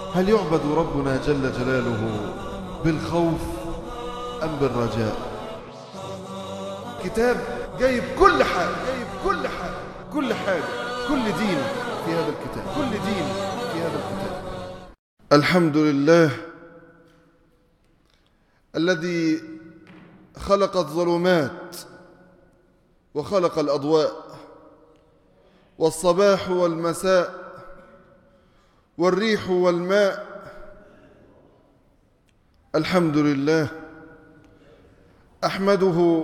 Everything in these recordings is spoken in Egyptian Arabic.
هل يعبد ربنا جل جلاله بالخوف أم بالرجاء كتاب جايب كل حاجة جايب كل حاجة كل حاجة كل دين في هذا الكتاب كل دين في هذا الكتاب الحمد لله الذي خلق الظلمات وخلق الأضواء والصباح والمساء والريح والماء الحمد لله أحمده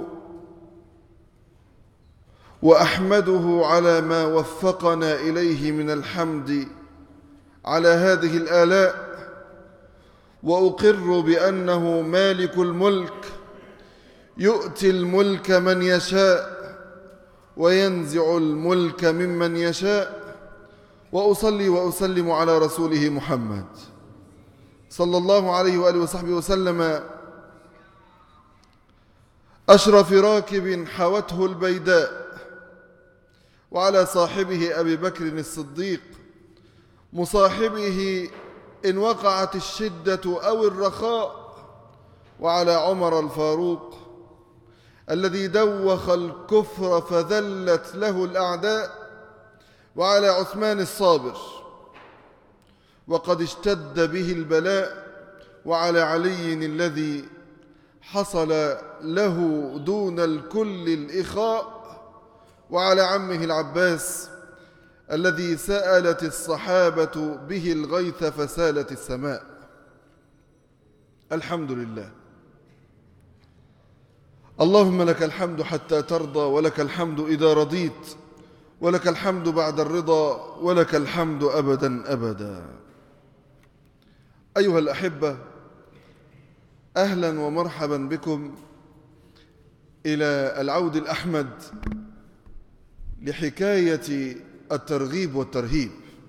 وأحمده على ما وفقنا إليه من الحمد على هذه الآلاء وأقر بأنه مالك الملك يؤتي الملك من يشاء وينزع الملك ممن يشاء وأصلي وأسلم على رسوله محمد صلى الله عليه وآله وصحبه وسلم أشرف راكب حوته البيداء وعلى صاحبه أبي بكر الصديق مصاحبه إن وقعت الشدة أو الرخاء وعلى عمر الفاروق الذي دوخ الكفر فذلت له الأعداء وعلى عثمان الصابر وقد اشتد به البلاء وعلى علي الذي حصل له دون الكل الإخاء وعلى عمه العباس الذي سألت الصحابة به الغيث فسالت السماء الحمد لله اللهم لك الحمد حتى ترضى ولك الحمد إذا رضيت ولك الحمد بعد الرضا ولك الحمد أبدا أبدا أيها الأحبة أهلا ومرحبا بكم إلى العود الأحمد لحكاية الترغيب والترهيب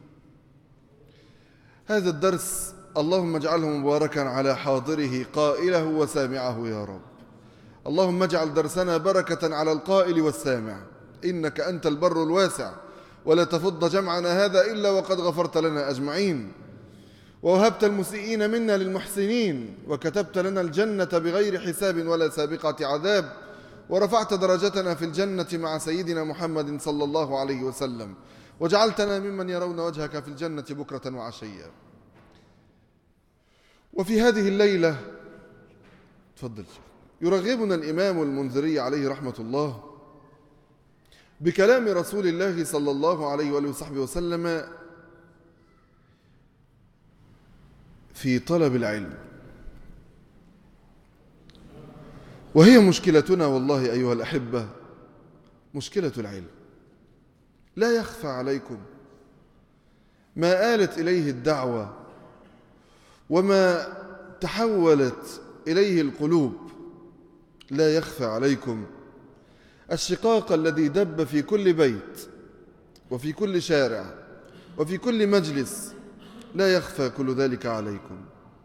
هذا الدرس اللهم اجعله مباركا على حاضره قائله وسامعه يا رب اللهم اجعل درسنا بركة على القائل والسامع إنك أنت البر الواسع ولا تفض جمعنا هذا إلا وقد غفرت لنا أجمعين ووهبت المسيئين منا للمحسنين وكتبت لنا الجنة بغير حساب ولا سابقة عذاب ورفعت درجتنا في الجنة مع سيدنا محمد صلى الله عليه وسلم وجعلتنا ممن يرون وجهك في الجنة بكرة وعشيا وفي هذه الليلة تفضل يرغبنا الإمام المنذري عليه رحمة الله بكلام رسول الله صلى الله عليه وآله وصحبه وسلم في طلب العلم وهي مشكلتنا والله أيها الأحبة مشكلة العلم لا يخفى عليكم ما آلت إليه الدعوة وما تحولت إليه القلوب لا يخفى عليكم الشقاق الذي دب في كل بيت وفي كل شارع وفي كل مجلس لا يخفى كل ذلك عليكم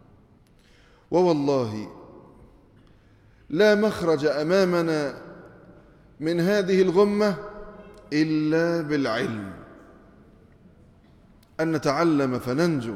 ووالله لا مخرج أمامنا من هذه الغمة إلا بالعلم أن نتعلم فننجو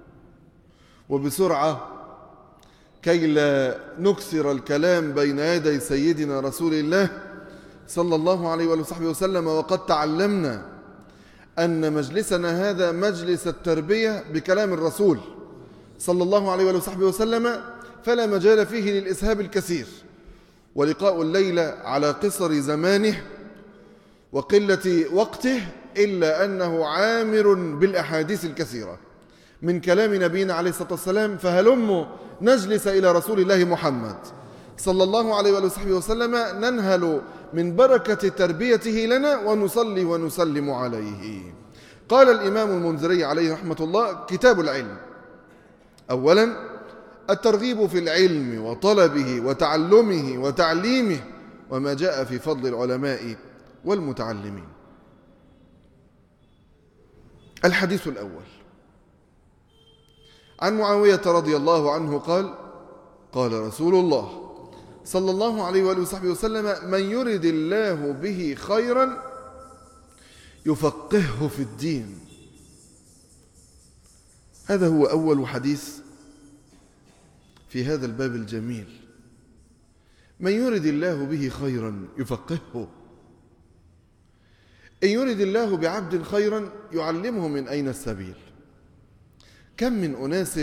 وبسرعة كي لا نكثر الكلام بين يدي سيدنا رسول الله صلى الله عليه وصحبه وسلم وقد تعلمنا أن مجلسنا هذا مجلس التربية بكلام الرسول صلى الله عليه وصحبه وسلم فلا مجال فيه للإسهاب الكثير ولقاء الليلة على قصر زمانه وقلة وقته إلا أنه عامر بالأحاديث الكثيرة من كلام نبينا عليه الصلاة والسلام فهلم نجلس إلى رسول الله محمد صلى الله عليه وآله وصحبه وسلم ننهل من بركة تربيته لنا ونصلي ونسلم عليه قال الإمام المنذري عليه رحمة الله كتاب العلم أولا الترغيب في العلم وطلبه وتعلمه وتعليمه وما جاء في فضل العلماء والمتعلمين الحديث الأول عن معاوية رضي الله عنه قال قال رسول الله صلى الله عليه وآله وصحبه وسلم من يرد الله به خيرا يفقهه في الدين هذا هو أول حديث في هذا الباب الجميل من يرد الله به خيرا يفقهه إن يرد الله بعبد خيرا يعلمه من أين السبيل كم من أناس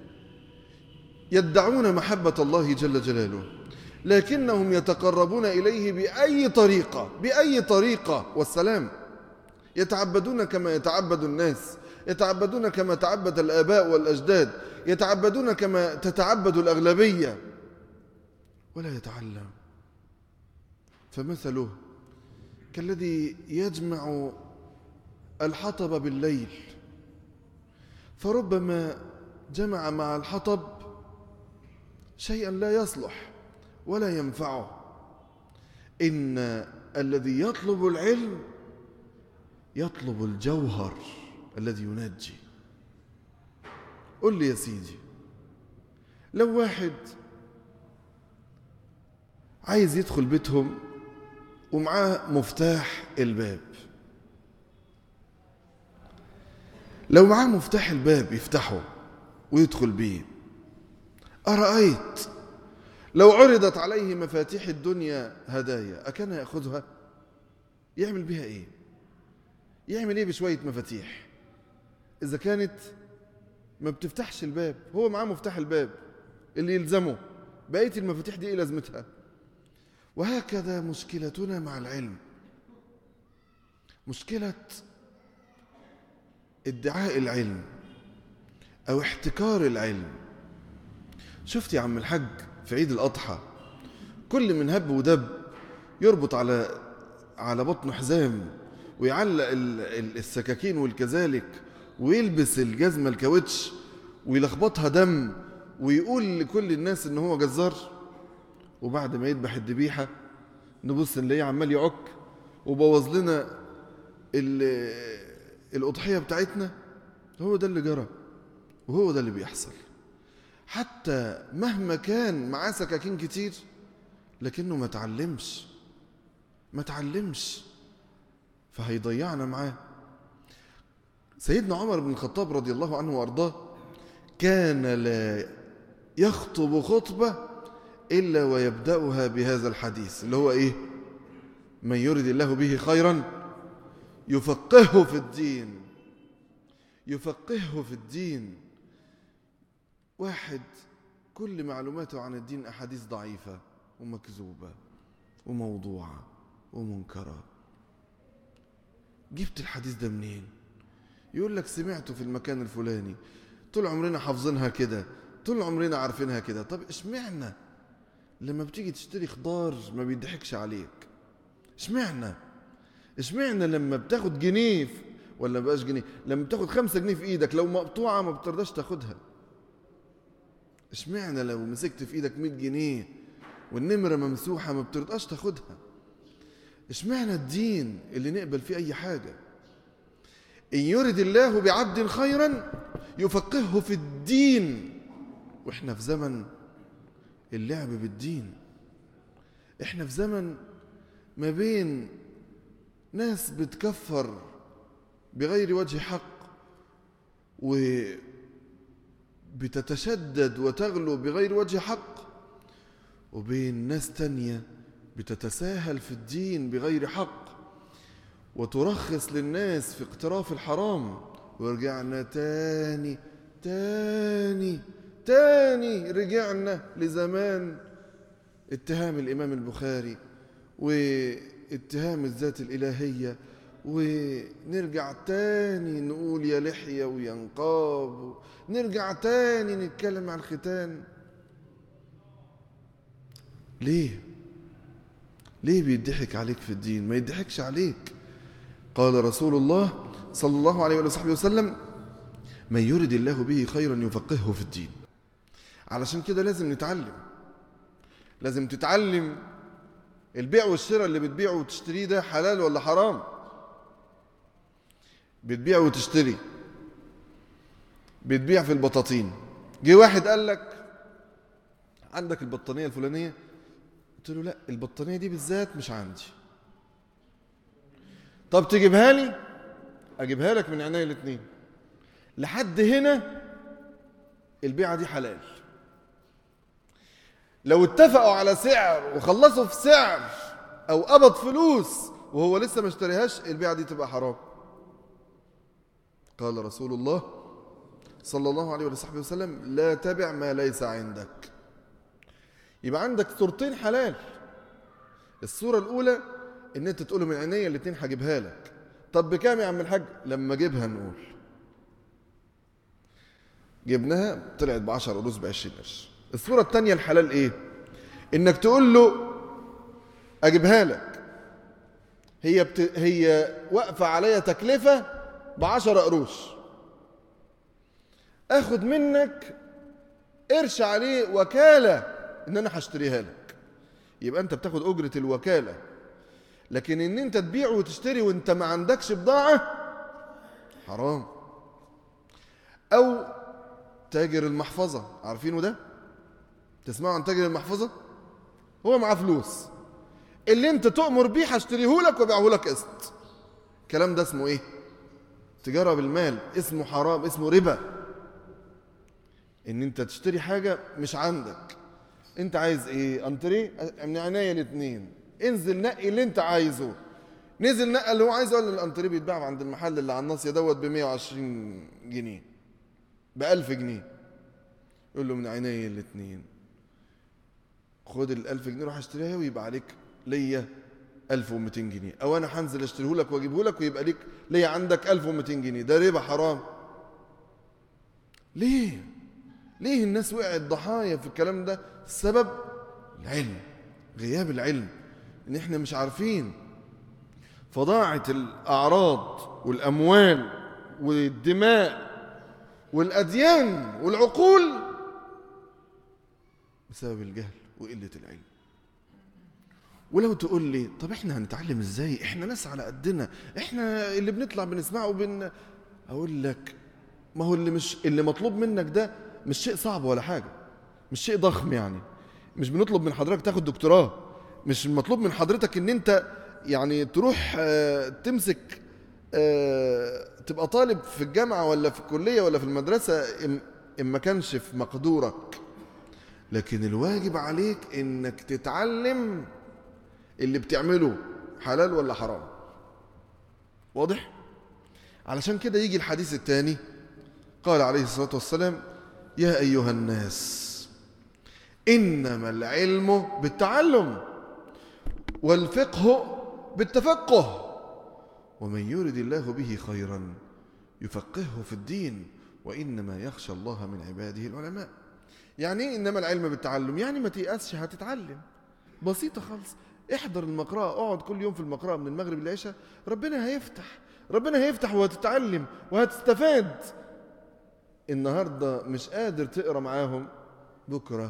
يدعون محبة الله جل جلاله لكنهم يتقربون إليه بأي طريقة بأي طريقة والسلام يتعبدون كما يتعبد الناس يتعبدون كما تعبد الآباء والأجداد يتعبدون كما تتعبد الأغلبية ولا يتعلم فمثله كالذي يجمع الحطب بالليل فربما جمع مع الحطب شيئا لا يصلح ولا ينفعه إن الذي يطلب العلم يطلب الجوهر الذي ينجي قل لي يا سيدي لو واحد عايز يدخل بيتهم ومعاه مفتاح الباب لو معاه مفتاح الباب يفتحه ويدخل بيه أرأيت لو عرضت عليه مفاتيح الدنيا هدايا أكان يأخذها يعمل بها إيه يعمل إيه بشوية مفاتيح إذا كانت ما بتفتحش الباب هو معاه مفتاح الباب اللي يلزمه بقية المفاتيح دي إيه لازمتها وهكذا مشكلتنا مع العلم مشكلة ادعاء العلم أو احتكار العلم شفت يا عم الحاج في عيد الأضحى كل من هب ودب يربط على على بطنه حزام ويعلق السكاكين والكذلك ويلبس الجزمة الكاوتش ويلخبطها دم ويقول لكل الناس ان هو جزار وبعد ما يذبح الذبيحه نبص نلاقيه عمال يعك وبوظ لنا الاضحيه بتاعتنا هو ده اللي جرى وهو ده اللي بيحصل حتى مهما كان معاه سكاكين كتير لكنه ما تعلمش ما تعلمش فهيضيعنا معاه سيدنا عمر بن الخطاب رضي الله عنه وارضاه كان لا يخطب خطبه الا ويبداها بهذا الحديث اللي هو ايه من يرد الله به خيرا يفقهه في الدين يفقهه في الدين واحد كل معلوماته عن الدين احاديث ضعيفه ومكذوبه وموضوعه ومنكره جبت الحديث ده منين يقول لك سمعته في المكان الفلاني طول عمرنا حافظينها كده طول عمرنا عارفينها كده طب اشمعنى لما بتيجي تشتري خضار ما بيضحكش عليك اشمعنى اشمعنى لما بتاخد جنيه ولا بقاش جنيه لما بتاخد خمسة جنيه في ايدك لو مقطوعة ما بترضاش تاخدها اشمعنى لو مسكت في ايدك 100 جنيه والنمرة ممسوحة ما بترضاش تاخدها اشمعنى الدين اللي نقبل فيه اي حاجة ان يرد الله بعبد خيرا يفقهه في الدين واحنا في زمن اللعب بالدين احنا في زمن ما بين ناس بتكفر بغير وجه حق وبتتشدد وتغلو بغير وجه حق وبين ناس تانية بتتساهل في الدين بغير حق وترخص للناس في اقتراف الحرام ورجعنا تاني تاني تاني رجعنا لزمان اتهام الإمام البخاري واتهام الذات الإلهية ونرجع تاني نقول يا لحية ويا نقاب نرجع تاني نتكلم عن الختان ليه ليه بيضحك عليك في الدين ما يضحكش عليك قال رسول الله صلى الله عليه وصحبه وسلم من يرد الله به خيرا يفقهه في الدين علشان كده لازم نتعلم لازم تتعلم البيع والشراء اللي بتبيعه وتشتريه ده حلال ولا حرام بتبيع وتشتري بتبيع في البطاطين جه واحد قال لك عندك البطانية الفلانية قلت له لا البطانية دي بالذات مش عندي طب تجيبها لي اجيبها لك من عينيا الاثنين لحد هنا البيعة دي حلال لو اتفقوا على سعر وخلصوا في سعر او قبض فلوس وهو لسه ما اشتريهاش البيعة دي تبقى حرام قال رسول الله صلى الله عليه وصحبه وسلم لا تبع ما ليس عندك يبقى عندك صورتين حلال الصورة الأولى إن أنت تقول له من عينيا الاتنين هجيبها لك طب بكام يا عم الحاج لما أجيبها نقول جبناها طلعت ب 10 قروش ب 20 قرش الصورة الثانية الحلال إيه؟ إنك تقول له أجيبها لك هي بت... هي واقفة عليا تكلفة ب 10 قروش اخد منك قرش عليه وكالة ان انا هشتريها لك يبقى انت بتاخد اجرة الوكالة لكن ان انت تبيع وتشتري وانت ما عندكش بضاعة حرام او تاجر المحفظة عارفينه ده تسمعوا عن تاجر المحفظة هو معاه فلوس اللي انت تؤمر بيه هشتريه لك وابيعه لك قسط الكلام ده اسمه ايه تجارة بالمال اسمه حرام اسمه ربا ان انت تشتري حاجة مش عندك انت عايز ايه انتريه من عينيا الاثنين انزل نقي اللي انت عايزه نزل نقى اللي هو عايزه ولا الانتريه بيتباع عند المحل اللي على الناصيه دوت ب 120 جنيه ب 1000 جنيه يقول له من عينيا الاثنين خد ال 1000 جنيه روح اشتريها ويبقى عليك ليا 1200 جنيه او انا هنزل اشتريه لك واجيبه لك ويبقى ليك ليا عندك 1200 جنيه ده ربا حرام ليه ليه الناس وقعت ضحايا في الكلام ده السبب العلم غياب العلم ان احنا مش عارفين فضاعة الاعراض والاموال والدماء والاديان والعقول بسبب الجهل وقلة العلم ولو تقول لي طب احنا هنتعلم ازاي احنا ناس على قدنا احنا اللي بنطلع بنسمعه وبن اقول لك ما هو اللي مش اللي مطلوب منك ده مش شيء صعب ولا حاجه مش شيء ضخم يعني مش بنطلب من حضرتك تاخد دكتوراه مش مطلوب من حضرتك ان انت يعني تروح آه، تمسك آه، تبقى طالب في الجامعه ولا في الكليه ولا في المدرسه إن- ان ما كانش في مقدورك لكن الواجب عليك انك تتعلم اللي بتعمله حلال ولا حرام واضح علشان كده يجي الحديث الثاني قال عليه الصلاة والسلام يا أيها الناس إنما العلم بالتعلم والفقه بالتفقه ومن يرد الله به خيرا يفقهه في الدين وإنما يخشى الله من عباده العلماء يعني إيه إنما العلم بالتعلم يعني ما تيأسش هتتعلم بسيطة خالص احضر المقرأة اقعد كل يوم في المقرأة من المغرب للعشاء ربنا هيفتح ربنا هيفتح وهتتعلم وهتستفاد النهاردة مش قادر تقرأ معاهم بكرة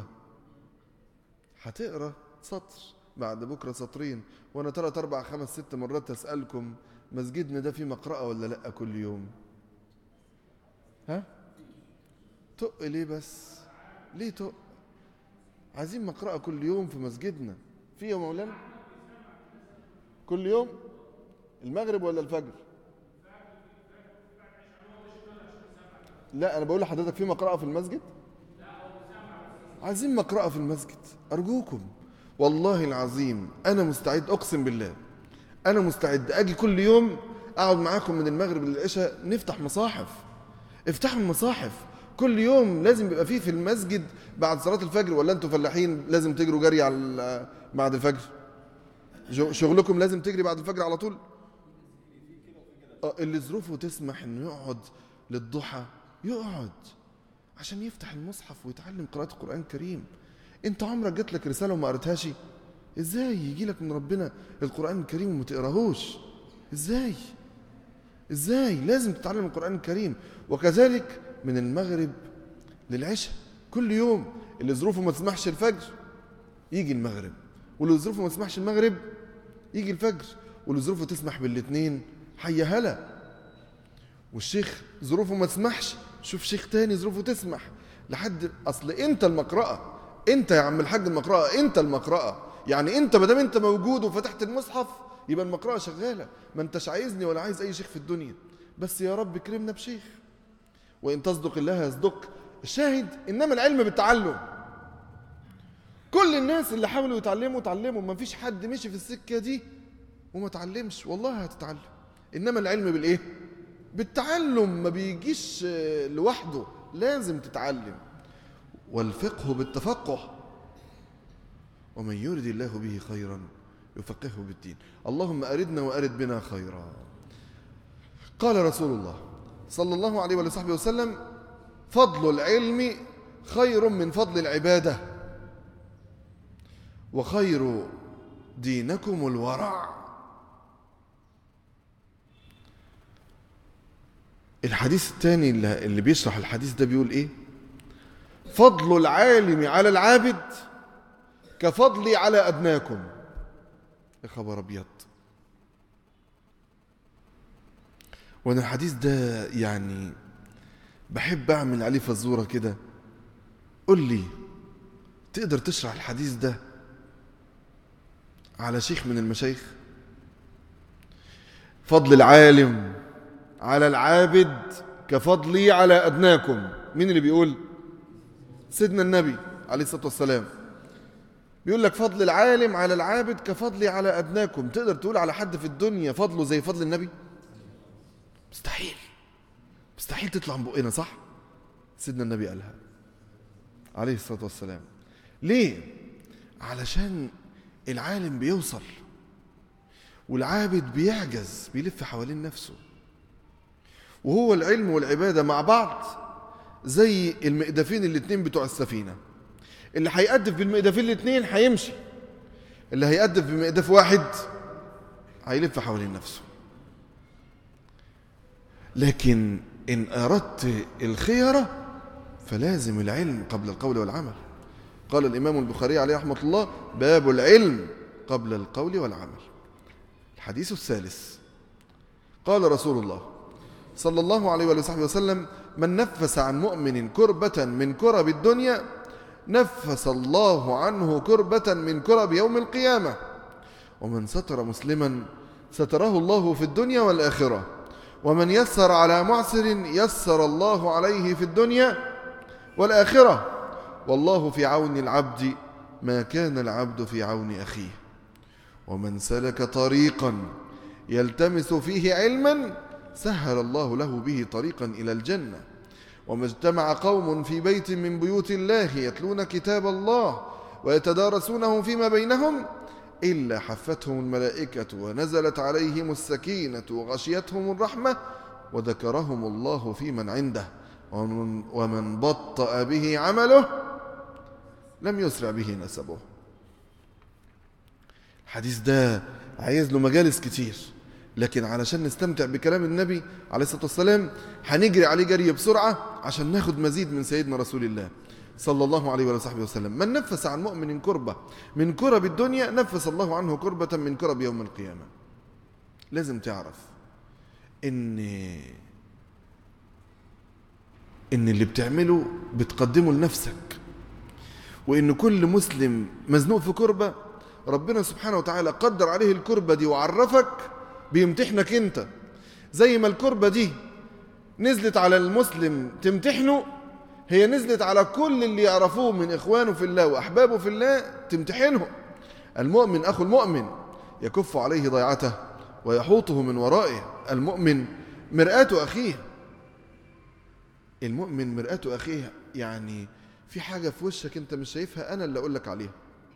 هتقرأ سطر بعد بكرة سطرين وانا ثلاث اربع خمس ست مرات اسألكم مسجدنا ده فيه مقرأة ولا لا كل يوم ها تق ليه بس ليه تق عايزين مقرأة كل يوم في مسجدنا في يا مولانا كل يوم المغرب ولا الفجر لا انا بقول لحضرتك في مقرأة في المسجد عايزين مقرأة في المسجد ارجوكم والله العظيم انا مستعد اقسم بالله انا مستعد اجي كل يوم اقعد معاكم من المغرب للعشاء نفتح مصاحف افتحوا المصاحف كل يوم لازم يبقى فيه في المسجد بعد صلاة الفجر ولا انتوا فلاحين لازم تجروا جري على ال- بعد الفجر جو- شغلكم لازم تجري بعد الفجر على طول اه اللي ظروفه تسمح انه يقعد للضحى يقعد عشان يفتح المصحف ويتعلم قراءة القرآن الكريم انت عمرك جات لك رسالة وما قريتهاش ازاي يجي لك من ربنا القرآن الكريم وما تقراهوش ازاي ازاي لازم تتعلم القرآن الكريم وكذلك من المغرب للعشاء كل يوم اللي ظروفه ما تسمحش الفجر يجي المغرب واللي ظروفه ما تسمحش المغرب يجي الفجر واللي ظروفه تسمح بالاثنين حي هلا والشيخ ظروفه ما تسمحش شوف شيخ تاني ظروفه تسمح لحد اصل انت المقرأة انت يا عم الحاج المقرأة انت المقرأة يعني انت ما دام انت موجود وفتحت المصحف يبقى المقرأة شغالة ما انتش عايزني ولا عايز اي شيخ في الدنيا بس يا رب كرمنا بشيخ وان تصدق الله يصدق الشاهد إنما العلم بالتعلم كل الناس اللي حاولوا يتعلموا تعلموا ما فيش حد مشي في السكة دي وما تعلمش والله هتتعلم إنما العلم بالإيه؟ بالتعلم ما بيجيش لوحده لازم تتعلم والفقه بالتفقه ومن يرد الله به خيرا يفقهه بالدين اللهم أردنا وأرد بنا خيرا قال رسول الله صلى الله عليه وصحبه وسلم فضل العلم خير من فضل العبادة وخير دينكم الورع الحديث الثاني اللي بيشرح الحديث ده بيقول ايه فضل العالم على العابد كفضلي على أدناكم يا خبر أبيض وأنا الحديث ده يعني بحب أعمل عليه فزورة كده قل لي تقدر تشرح الحديث ده على شيخ من المشايخ فضل العالم على العابد كفضلي على أدناكم مين اللي بيقول سيدنا النبي عليه الصلاة والسلام بيقول لك فضل العالم على العابد كفضلي على أدناكم تقدر تقول على حد في الدنيا فضله زي فضل النبي مستحيل مستحيل تطلع من بقنا صح سيدنا النبي قالها عليه الصلاة والسلام ليه علشان العالم بيوصل والعابد بيعجز بيلف حوالين نفسه وهو العلم والعبادة مع بعض زي المقدفين الاتنين بتوع السفينة اللي هيقدف بالمقدفين الاتنين هيمشي اللي هيقدف بمقدف واحد هيلف حوالين نفسه لكن إن أردت الخيرة فلازم العلم قبل القول والعمل قال الإمام البخاري عليه رحمة الله باب العلم قبل القول والعمل الحديث الثالث قال رسول الله صلى الله عليه وآله وسلم من نفس عن مؤمن كربة من كرب الدنيا نفس الله عنه كربة من كرب يوم القيامة ومن ستر مسلما ستره الله في الدنيا والآخرة ومن يسر على معسر يسر الله عليه في الدنيا والآخرة والله في عون العبد ما كان العبد في عون أخيه ومن سلك طريقا يلتمس فيه علما سهل الله له به طريقا إلى الجنة وما اجتمع قوم في بيت من بيوت الله يتلون كتاب الله ويتدارسونه فيما بينهم إلا حفتهم الملائكة ونزلت عليهم السكينة وغشيتهم الرحمة وذكرهم الله في من عنده ومن, ومن بطأ به عمله لم يسرع به نسبه الحديث ده عايز له مجالس كتير لكن علشان نستمتع بكلام النبي عليه الصلاة والسلام هنجري عليه جري بسرعة عشان ناخد مزيد من سيدنا رسول الله صلى الله عليه وصحبه وسلم من نفس عن مؤمن كربة من كرب الدنيا نفس الله عنه كربة من كرب يوم القيامة لازم تعرف ان ان اللي بتعمله بتقدمه لنفسك وان كل مسلم مزنوق في كربة ربنا سبحانه وتعالى قدر عليه الكربة دي وعرفك بيمتحنك انت زي ما الكربة دي نزلت على المسلم تمتحنه هي نزلت على كل اللي يعرفوه من إخوانه في الله وأحبابه في الله تمتحنهم المؤمن أخو المؤمن يكف عليه ضيعته ويحوطه من ورائه المؤمن مرآة أخيه المؤمن مرآة أخيه يعني في حاجة في وشك أنت مش شايفها أنا اللي أقول لك عليها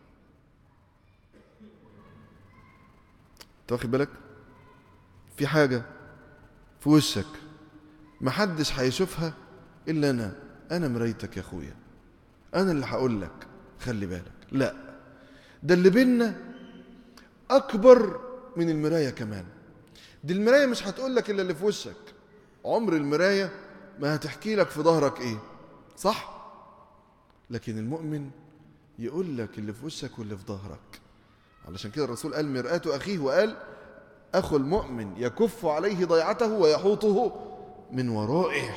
تاخد بالك في حاجة في وشك محدش هيشوفها إلا أنا أنا مرايتك يا أخويا أنا اللي هقول لك خلي بالك لا ده اللي بينا أكبر من المراية كمان دي المراية مش هتقول لك إلا اللي في وشك عمر المراية ما هتحكي لك في ظهرك إيه صح لكن المؤمن يقول لك اللي في وشك واللي في ظهرك علشان كده الرسول قال مرآة أخيه وقال أخو المؤمن يكف عليه ضيعته ويحوطه من ورائه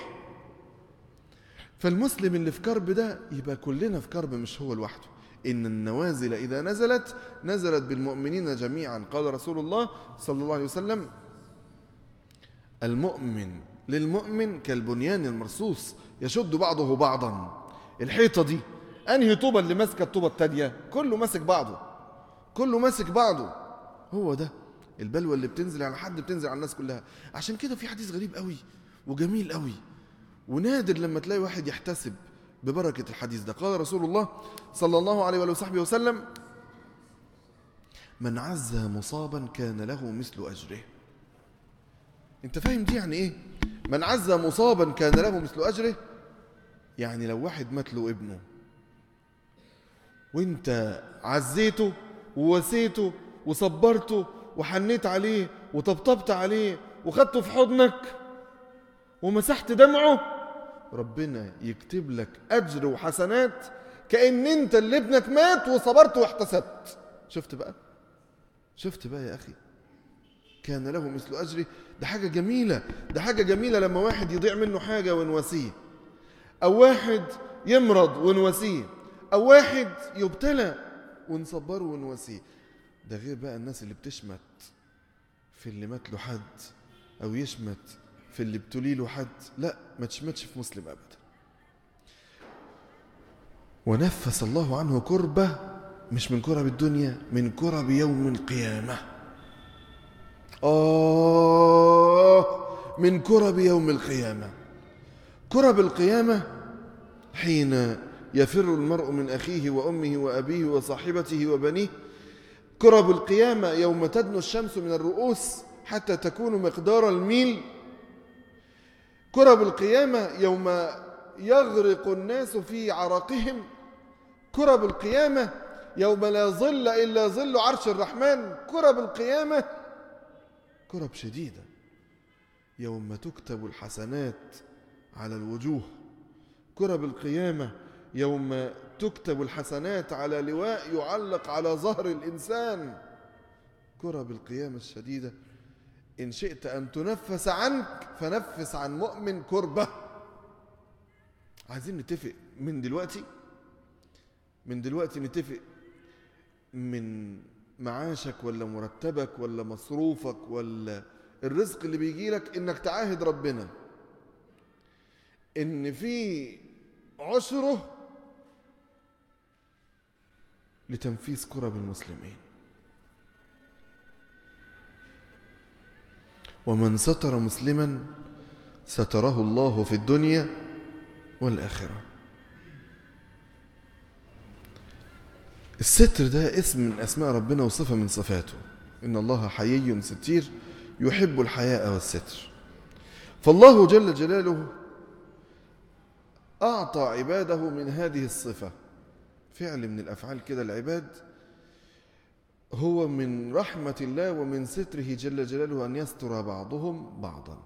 فالمسلم اللي في كرب ده يبقى كلنا في كرب مش هو لوحده إن النوازل إذا نزلت نزلت بالمؤمنين جميعا قال رسول الله صلى الله عليه وسلم المؤمن للمؤمن كالبنيان المرصوص يشد بعضه بعضا الحيطة دي أنهي طوبة اللي ماسكة الطوبة التانية كله ماسك بعضه كله ماسك بعضه هو ده البلوى اللي بتنزل على حد بتنزل على الناس كلها عشان كده في حديث غريب قوي وجميل قوي ونادر لما تلاقي واحد يحتسب ببركة الحديث ده قال رسول الله صلى الله عليه وآله وصحبه وسلم من عز مصابا كان له مثل أجره انت فاهم دي يعني ايه من عز مصابا كان له مثل أجره يعني لو واحد مات له ابنه وانت عزيته ووسيته وصبرته وحنيت عليه وطبطبت عليه وخدته في حضنك ومسحت دمعه ربنا يكتب لك أجر وحسنات كأن انت اللي ابنك مات وصبرت واحتسبت شفت بقى شفت بقى يا أخي كان له مثل أجري ده حاجة جميلة ده حاجة جميلة لما واحد يضيع منه حاجة ونواسيه أو واحد يمرض ونواسيه أو واحد يبتلى ونصبره ونواسيه ده غير بقى الناس اللي بتشمت في اللي مات له حد أو يشمت في اللي ابتلي له حد لا ما تشمتش في مسلم أبدا ونفس الله عنه كربة مش من كرب الدنيا من كرب يوم القيامة آه من كرب يوم القيامة كرب القيامة حين يفر المرء من أخيه وأمه وأبيه وصاحبته وبنيه كرب القيامة يوم تدنو الشمس من الرؤوس حتى تكون مقدار الميل كرب القيامة يوم يغرق الناس في عرقهم كرب القيامة يوم لا ظل إلا ظل عرش الرحمن كرب القيامة كرب شديدة يوم تكتب الحسنات على الوجوه كرب القيامة يوم تكتب الحسنات على لواء يعلق على ظهر الإنسان كرب القيامة الشديدة إن شئت أن تنفس عنك فنفس عن مؤمن كربة عايزين نتفق من دلوقتي من دلوقتي نتفق من معاشك ولا مرتبك ولا مصروفك ولا الرزق اللي بيجي لك انك تعاهد ربنا ان في عشره لتنفيذ كرب المسلمين ومن ستر مسلما ستره الله في الدنيا والآخرة الستر ده اسم من أسماء ربنا وصفة من صفاته إن الله حيي ستير يحب الحياء والستر فالله جل جلاله أعطى عباده من هذه الصفة فعل من الأفعال كده العباد هو من رحمة الله ومن ستره جل جلاله أن يستر بعضهم بعضا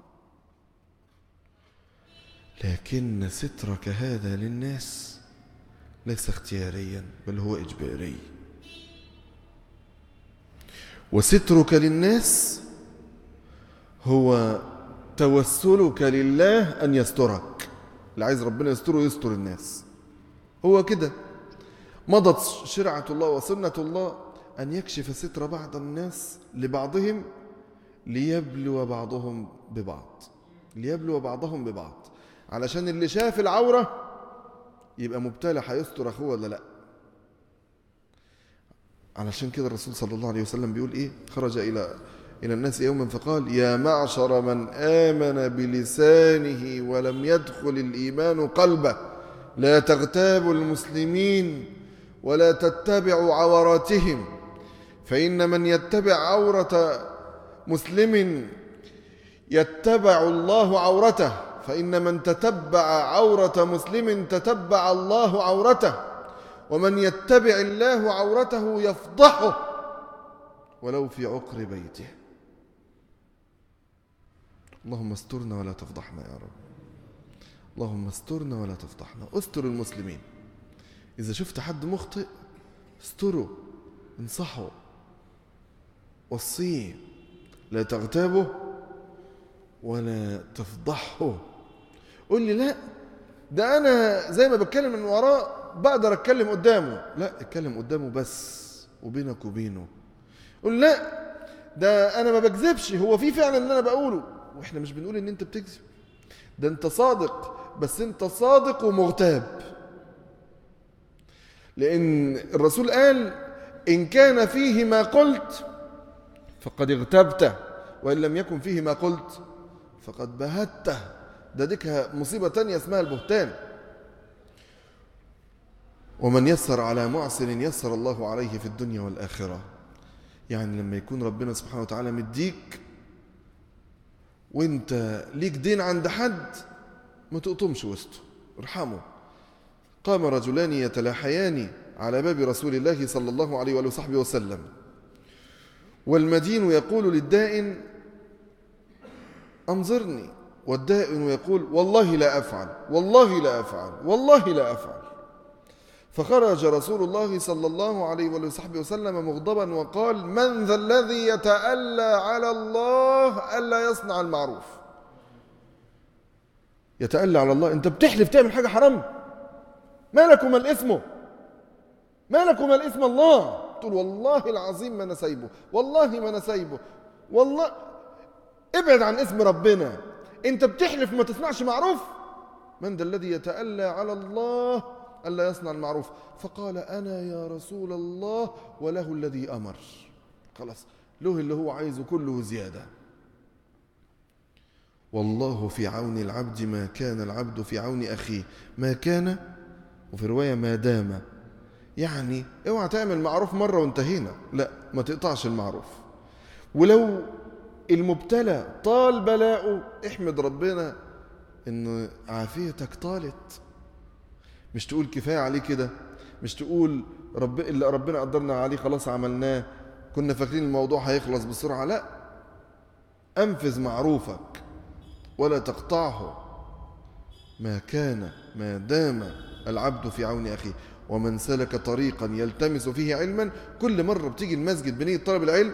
لكن سترك هذا للناس ليس اختياريا بل هو إجباري وسترك للناس هو توسلك لله أن يسترك اللي عايز ربنا يستره يستر الناس هو كده مضت شرعة الله وسنة الله أن يكشف ستر بعض الناس لبعضهم ليبلو بعضهم ببعض ليبلو بعضهم ببعض علشان اللي شاف العورة يبقى مبتلى هيستر أخوه ولا لأ علشان كده الرسول صلى الله عليه وسلم بيقول إيه خرج إلى إلى الناس يوما فقال يا معشر من آمن بلسانه ولم يدخل الإيمان قلبه لا تغتابوا المسلمين ولا تتبعوا عوراتهم فإن من يتبع عورة مسلم يتبع الله عورته فإن من تتبع عورة مسلم تتبع الله عورته ومن يتبع الله عورته يفضحه ولو في عقر بيته اللهم استرنا ولا تفضحنا يا رب اللهم استرنا ولا تفضحنا استر المسلمين إذا شفت حد مخطئ استره انصحه وصيه لا تغتابه ولا تفضحه قول لي لا ده أنا زي ما بتكلم من وراه بقدر أتكلم قدامه لا اتكلم قدامه بس وبينك وبينه قول لا ده أنا ما بكذبش هو في فعلا اللي أنا بقوله واحنا مش بنقول ان انت بتكذب ده انت صادق بس انت صادق ومغتاب لأن الرسول قال إن كان فيه ما قلت فقد اغتبته وإن لم يكن فيه ما قلت فقد بهته ده ديك مصيبة تانية اسمها البهتان ومن يسر على معسر يسر الله عليه في الدنيا والآخرة يعني لما يكون ربنا سبحانه وتعالى مديك وانت ليك دين عند حد ما تقطمش وسطه ارحمه قام رجلان يتلاحيان على باب رسول الله صلى الله عليه وآله وصحبه وسلم والمدين يقول للدائن أنظرني والدائن يقول والله لا أفعل والله لا أفعل والله لا أفعل فخرج رسول الله صلى الله عليه وآله وصحبه وسلم مغضبا وقال من ذا الذي يتألى على الله ألا يصنع المعروف يتألى على الله أنت بتحلف تعمل حاجة حرام ما لكم الاسم ما لكم الاسم الله تقول والله العظيم ما انا سايبه والله ما انا سايبه والله ابعد عن اسم ربنا انت بتحلف ما تصنعش معروف من ذا الذي يتألى على الله ألا يصنع المعروف فقال أنا يا رسول الله وله الذي أمر خلاص له اللي هو عايزه كله زيادة والله في عون العبد ما كان العبد في عون أخيه ما كان وفي رواية ما دام يعني اوعى تعمل معروف مرة وانتهينا لا ما تقطعش المعروف ولو المبتلى طال بلاؤه احمد ربنا ان عافيتك طالت مش تقول كفاية عليه كده مش تقول رب اللي ربنا قدرنا عليه خلاص عملناه كنا فاكرين الموضوع هيخلص بسرعة لا أنفذ معروفك ولا تقطعه ما كان ما دام العبد في عون أخيه ومن سلك طريقا يلتمس فيه علما كل مرة بتيجي المسجد بنية طلب العلم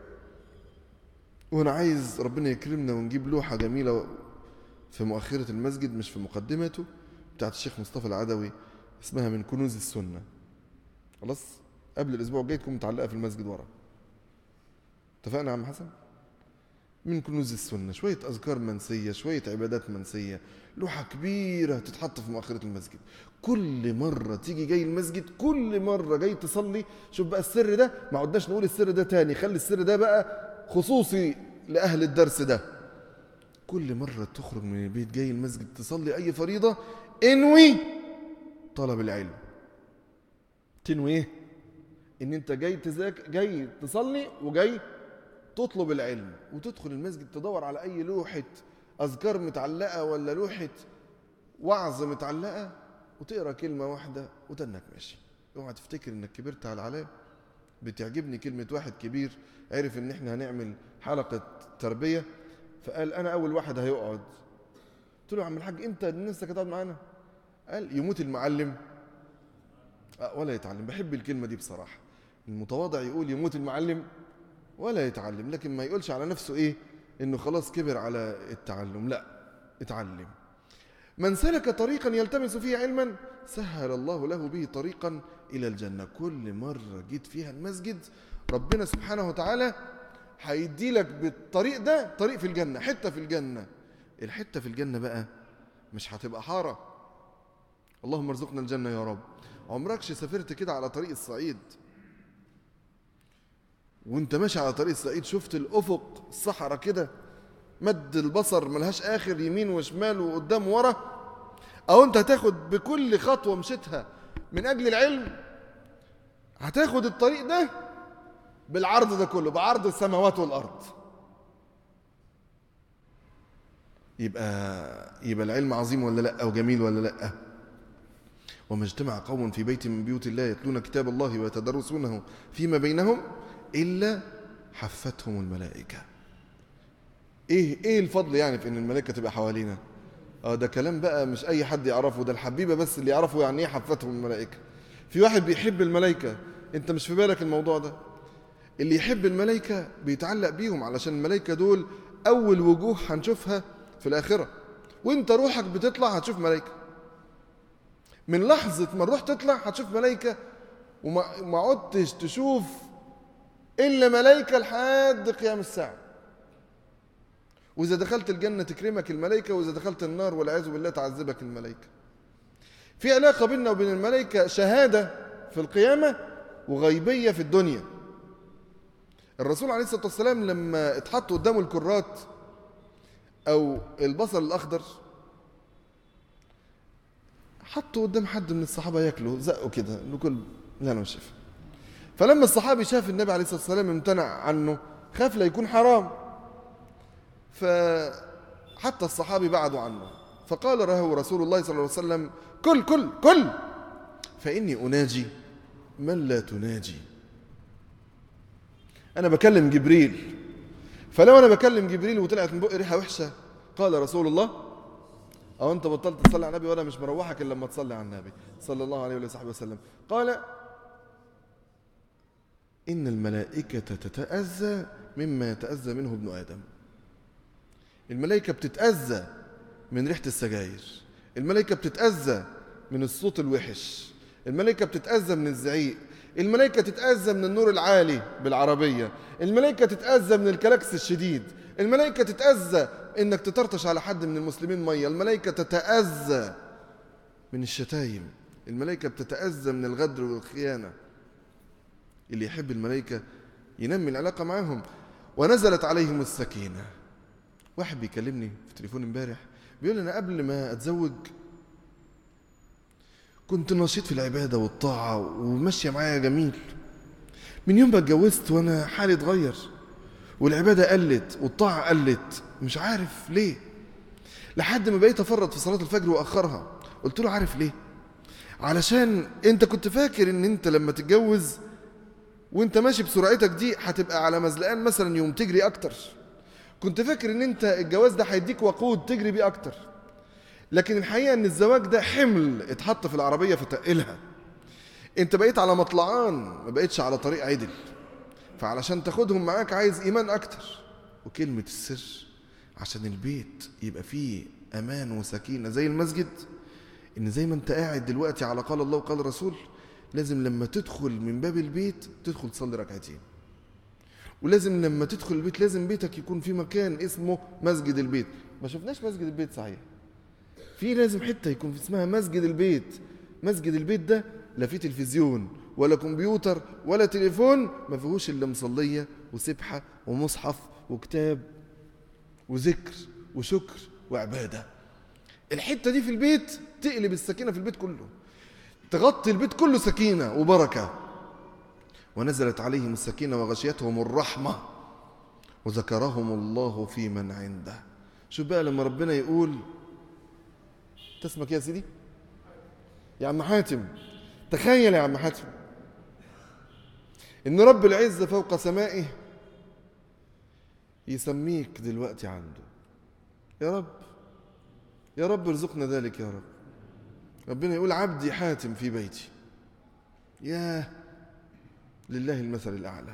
وانا عايز ربنا يكرمنا ونجيب لوحة جميلة في مؤخرة المسجد مش في مقدمته بتاعت الشيخ مصطفى العدوي اسمها من كنوز السنة خلاص قبل الأسبوع الجاي تكون متعلقة في المسجد ورا اتفقنا يا عم حسن من كنوز السنة شوية أذكار منسية شوية عبادات منسية لوحة كبيرة تتحط في مؤخرة المسجد كل مرة تيجي جاي المسجد كل مرة جاي تصلي شوف بقى السر ده ما عدناش نقول السر ده تاني خلي السر ده بقى خصوصي لأهل الدرس ده كل مرة تخرج من البيت جاي المسجد تصلي أي فريضة انوي طلب العلم تنوي ايه ان انت جاي تذاك جاي تصلي وجاي تطلب العلم وتدخل المسجد تدور على اي لوحه اذكار متعلقه ولا لوحه وعظ متعلقه وتقرا كلمه واحده وتنك ماشي اوعى تفتكر انك كبرت على العلام بتعجبني كلمه واحد كبير عرف ان احنا هنعمل حلقه تربيه فقال انا اول واحد هيقعد قلت له يا عم الحاج انت نفسك هتقعد معانا قال يموت المعلم أه ولا يتعلم بحب الكلمه دي بصراحه المتواضع يقول يموت المعلم ولا يتعلم لكن ما يقولش على نفسه ايه انه خلاص كبر على التعلم لا اتعلم من سلك طريقا يلتمس فيه علما سهل الله له به طريقا الى الجنه كل مره جيت فيها المسجد ربنا سبحانه وتعالى هيدي لك بالطريق ده طريق في الجنه حته في الجنه الحته في الجنه بقى مش هتبقى حاره اللهم ارزقنا الجنه يا رب عمركش سافرت كده على طريق الصعيد وانت ماشي على طريق الصعيد شفت الافق الصحراء كده مد البصر ملهاش اخر يمين وشمال وقدام ورا او انت هتاخد بكل خطوه مشيتها من اجل العلم هتاخد الطريق ده بالعرض ده كله بعرض السماوات والارض يبقى يبقى العلم عظيم ولا لا وجميل ولا لا وما اجتمع قوم في بيت من بيوت الله يتلون كتاب الله ويتدرسونه فيما بينهم إلا حفتهم الملائكة إيه إيه الفضل يعني في إن الملائكة تبقى حوالينا؟ آه ده كلام بقى مش أي حد يعرفه ده الحبيبة بس اللي يعرفوا يعني إيه حفتهم الملائكة. في واحد بيحب الملائكة أنت مش في بالك الموضوع ده. اللي يحب الملائكة بيتعلق بيهم علشان الملائكة دول أول وجوه هنشوفها في الآخرة. وأنت روحك بتطلع هتشوف ملائكة. من لحظة ما الروح تطلع هتشوف ملائكة وما عدتش تشوف إلا ملائكة لحد قيام الساعة وإذا دخلت الجنة تكرمك الملائكة وإذا دخلت النار والعياذ بالله تعذبك الملائكة في علاقة بيننا وبين الملائكة شهادة في القيامة وغيبية في الدنيا الرسول عليه الصلاة والسلام لما اتحط قدامه الكرات أو البصل الأخضر حطه قدام حد من الصحابة ياكله زقه كده نقول لا أنا مش شايف فلما الصحابي شاف النبي عليه الصلاة والسلام امتنع عنه خاف لا يكون حرام فحتى الصحابي بعدوا عنه فقال له رسول الله صلى الله عليه وسلم كل كل كل فإني أناجي من لا تناجي أنا بكلم جبريل فلو أنا بكلم جبريل وطلعت من بقي ريحة وحشة قال رسول الله أو أنت بطلت تصلي على النبي وأنا مش مروحك إلا لما تصلي على النبي صلى الله عليه وصحبه وسلم قال إن الملائكة تتأذى مما يتأذى منه ابن آدم الملائكة بتتأذى من ريحة السجاير الملائكة بتتأذى من الصوت الوحش الملائكة بتتأذى من الزعيق الملائكة تتأذى من النور العالي بالعربية الملائكة تتأذى من الكلاكس الشديد الملائكة تتأذى انك تطرطش على حد من المسلمين مية الملائكة تتأذى من الشتايم الملائكة بتتأذى من الغدر والخيانة اللي يحب الملائكة ينمي العلاقة معهم ونزلت عليهم السكينة واحد بيكلمني في تليفون امبارح بيقول لي انا قبل ما اتزوج كنت نشيط في العبادة والطاعة وماشية معايا جميل من يوم ما اتجوزت وانا حالي اتغير والعبادة قلت والطاعة قلت مش عارف ليه لحد ما بقيت افرط في صلاة الفجر واخرها قلت له عارف ليه علشان انت كنت فاكر ان انت لما تتجوز وانت ماشي بسرعتك دي هتبقى على مزلقان مثلا يوم تجري اكتر كنت فاكر ان انت الجواز ده هيديك وقود تجري بيه اكتر لكن الحقيقه ان الزواج ده حمل اتحط في العربيه فتقلها انت بقيت على مطلعان ما بقيتش على طريق عدل فعلشان تاخدهم معاك عايز ايمان اكتر وكلمه السر عشان البيت يبقى فيه امان وسكينه زي المسجد ان زي ما انت قاعد دلوقتي على قال الله وقال الرسول لازم لما تدخل من باب البيت تدخل تصلي ركعتين ولازم لما تدخل البيت لازم بيتك يكون في مكان اسمه مسجد البيت ما شفناش مسجد البيت صحيح في لازم حته يكون اسمها مسجد البيت مسجد البيت ده لا فيه تلفزيون ولا كمبيوتر ولا تليفون ما فيهوش الا مصليه وسبحه ومصحف وكتاب وذكر وشكر وعباده الحته دي في البيت تقلب السكينه في البيت كله تغطي البيت كله سكينه وبركه ونزلت عليهم السكينه وغشيتهم الرحمه وذكرهم الله في من عنده شوف بقى لما ربنا يقول تسمك يا سيدي يا عم حاتم تخيل يا عم حاتم ان رب العزه فوق سمائه يسميك دلوقتي عنده يا رب يا رب ارزقنا ذلك يا رب ربنا يقول عبدي حاتم في بيتي ياه لله المثل الأعلى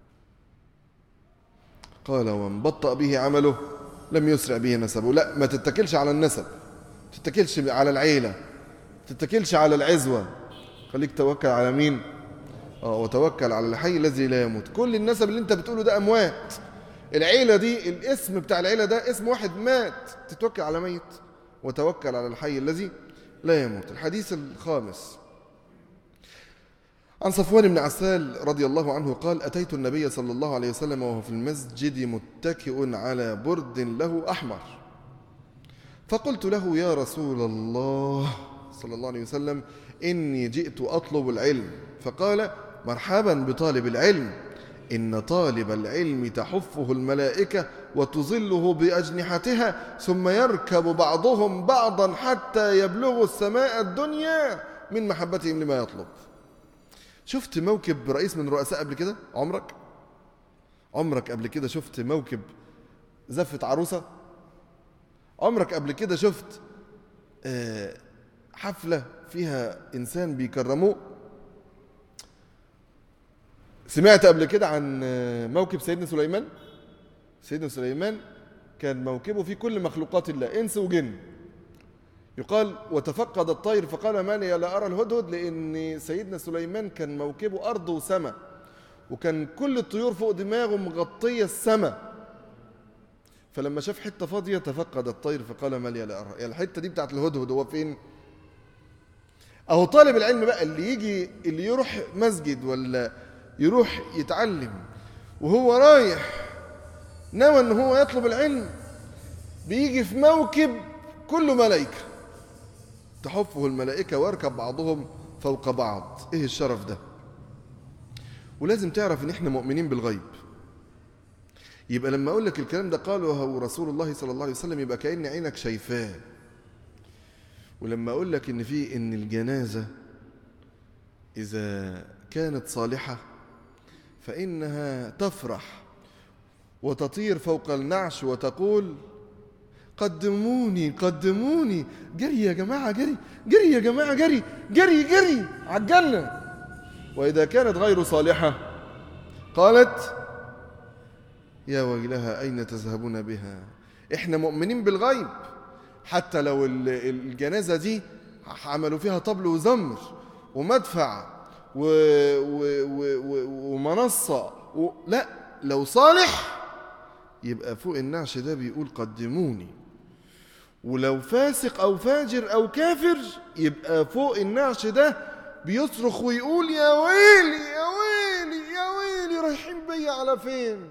قال ومن بطأ به عمله لم يسرع به نسبه لا ما تتكلش على النسب تتكلش على العيلة تتكلش على العزوة خليك توكل على مين اه وتوكل على الحي الذي لا يموت كل النسب اللي انت بتقوله ده اموات العيلة دي الاسم بتاع العيلة ده اسم واحد مات تتوكل على ميت وتوكل على الحي الذي لا يموت الحديث الخامس عن صفوان بن عسال رضي الله عنه قال أتيت النبي صلى الله عليه وسلم وهو في المسجد متكئ على برد له أحمر فقلت له يا رسول الله صلى الله عليه وسلم إني جئت أطلب العلم فقال مرحبا بطالب العلم إن طالب العلم تحفه الملائكة وتظله بأجنحتها ثم يركب بعضهم بعضا حتى يبلغوا السماء الدنيا من محبتهم لما يطلب شفت موكب رئيس من الرؤساء قبل كده عمرك عمرك قبل كده شفت موكب زفة عروسة عمرك قبل كده شفت حفلة فيها إنسان بيكرموه سمعت قبل كده عن موكب سيدنا سليمان سيدنا سليمان كان موكبه في كل مخلوقات الله إنس وجن يقال وتفقد الطير فقال ما لي لا أرى الهدهد لأن سيدنا سليمان كان موكبه أرض وسماء وكان كل الطيور فوق دماغه مغطية السماء فلما شاف حته فاضيه تفقد الطير فقال ما لي لا ارى يعني الحته دي بتاعت الهدهد هو فين اهو طالب العلم بقى اللي يجي اللي يروح مسجد ولا يروح يتعلم وهو رايح نوى ان هو يطلب العلم بيجي في موكب كله ملائكه تحفه الملائكه ويركب بعضهم فوق بعض ايه الشرف ده ولازم تعرف ان احنا مؤمنين بالغيب يبقى لما اقول لك الكلام ده قاله رسول الله صلى الله عليه وسلم يبقى كأن عينك شايفاه ولما اقول لك ان في ان الجنازه اذا كانت صالحه فانها تفرح وتطير فوق النعش وتقول قدموني قدموني جري يا جماعه جري جري يا جماعه جري جري جري على الجنه واذا كانت غير صالحه قالت يا ويلها اين تذهبون بها احنا مؤمنين بالغيب حتى لو الجنازة دي عملوا فيها طبل وزمر ومدفع و... و... و... ومنصة و... لا لو صالح يبقى فوق النعش ده بيقول قدموني ولو فاسق أو فاجر أو كافر يبقى فوق النعش ده بيصرخ ويقول يا ويلي يا ويلي يا ويلي رايحين بيا على فين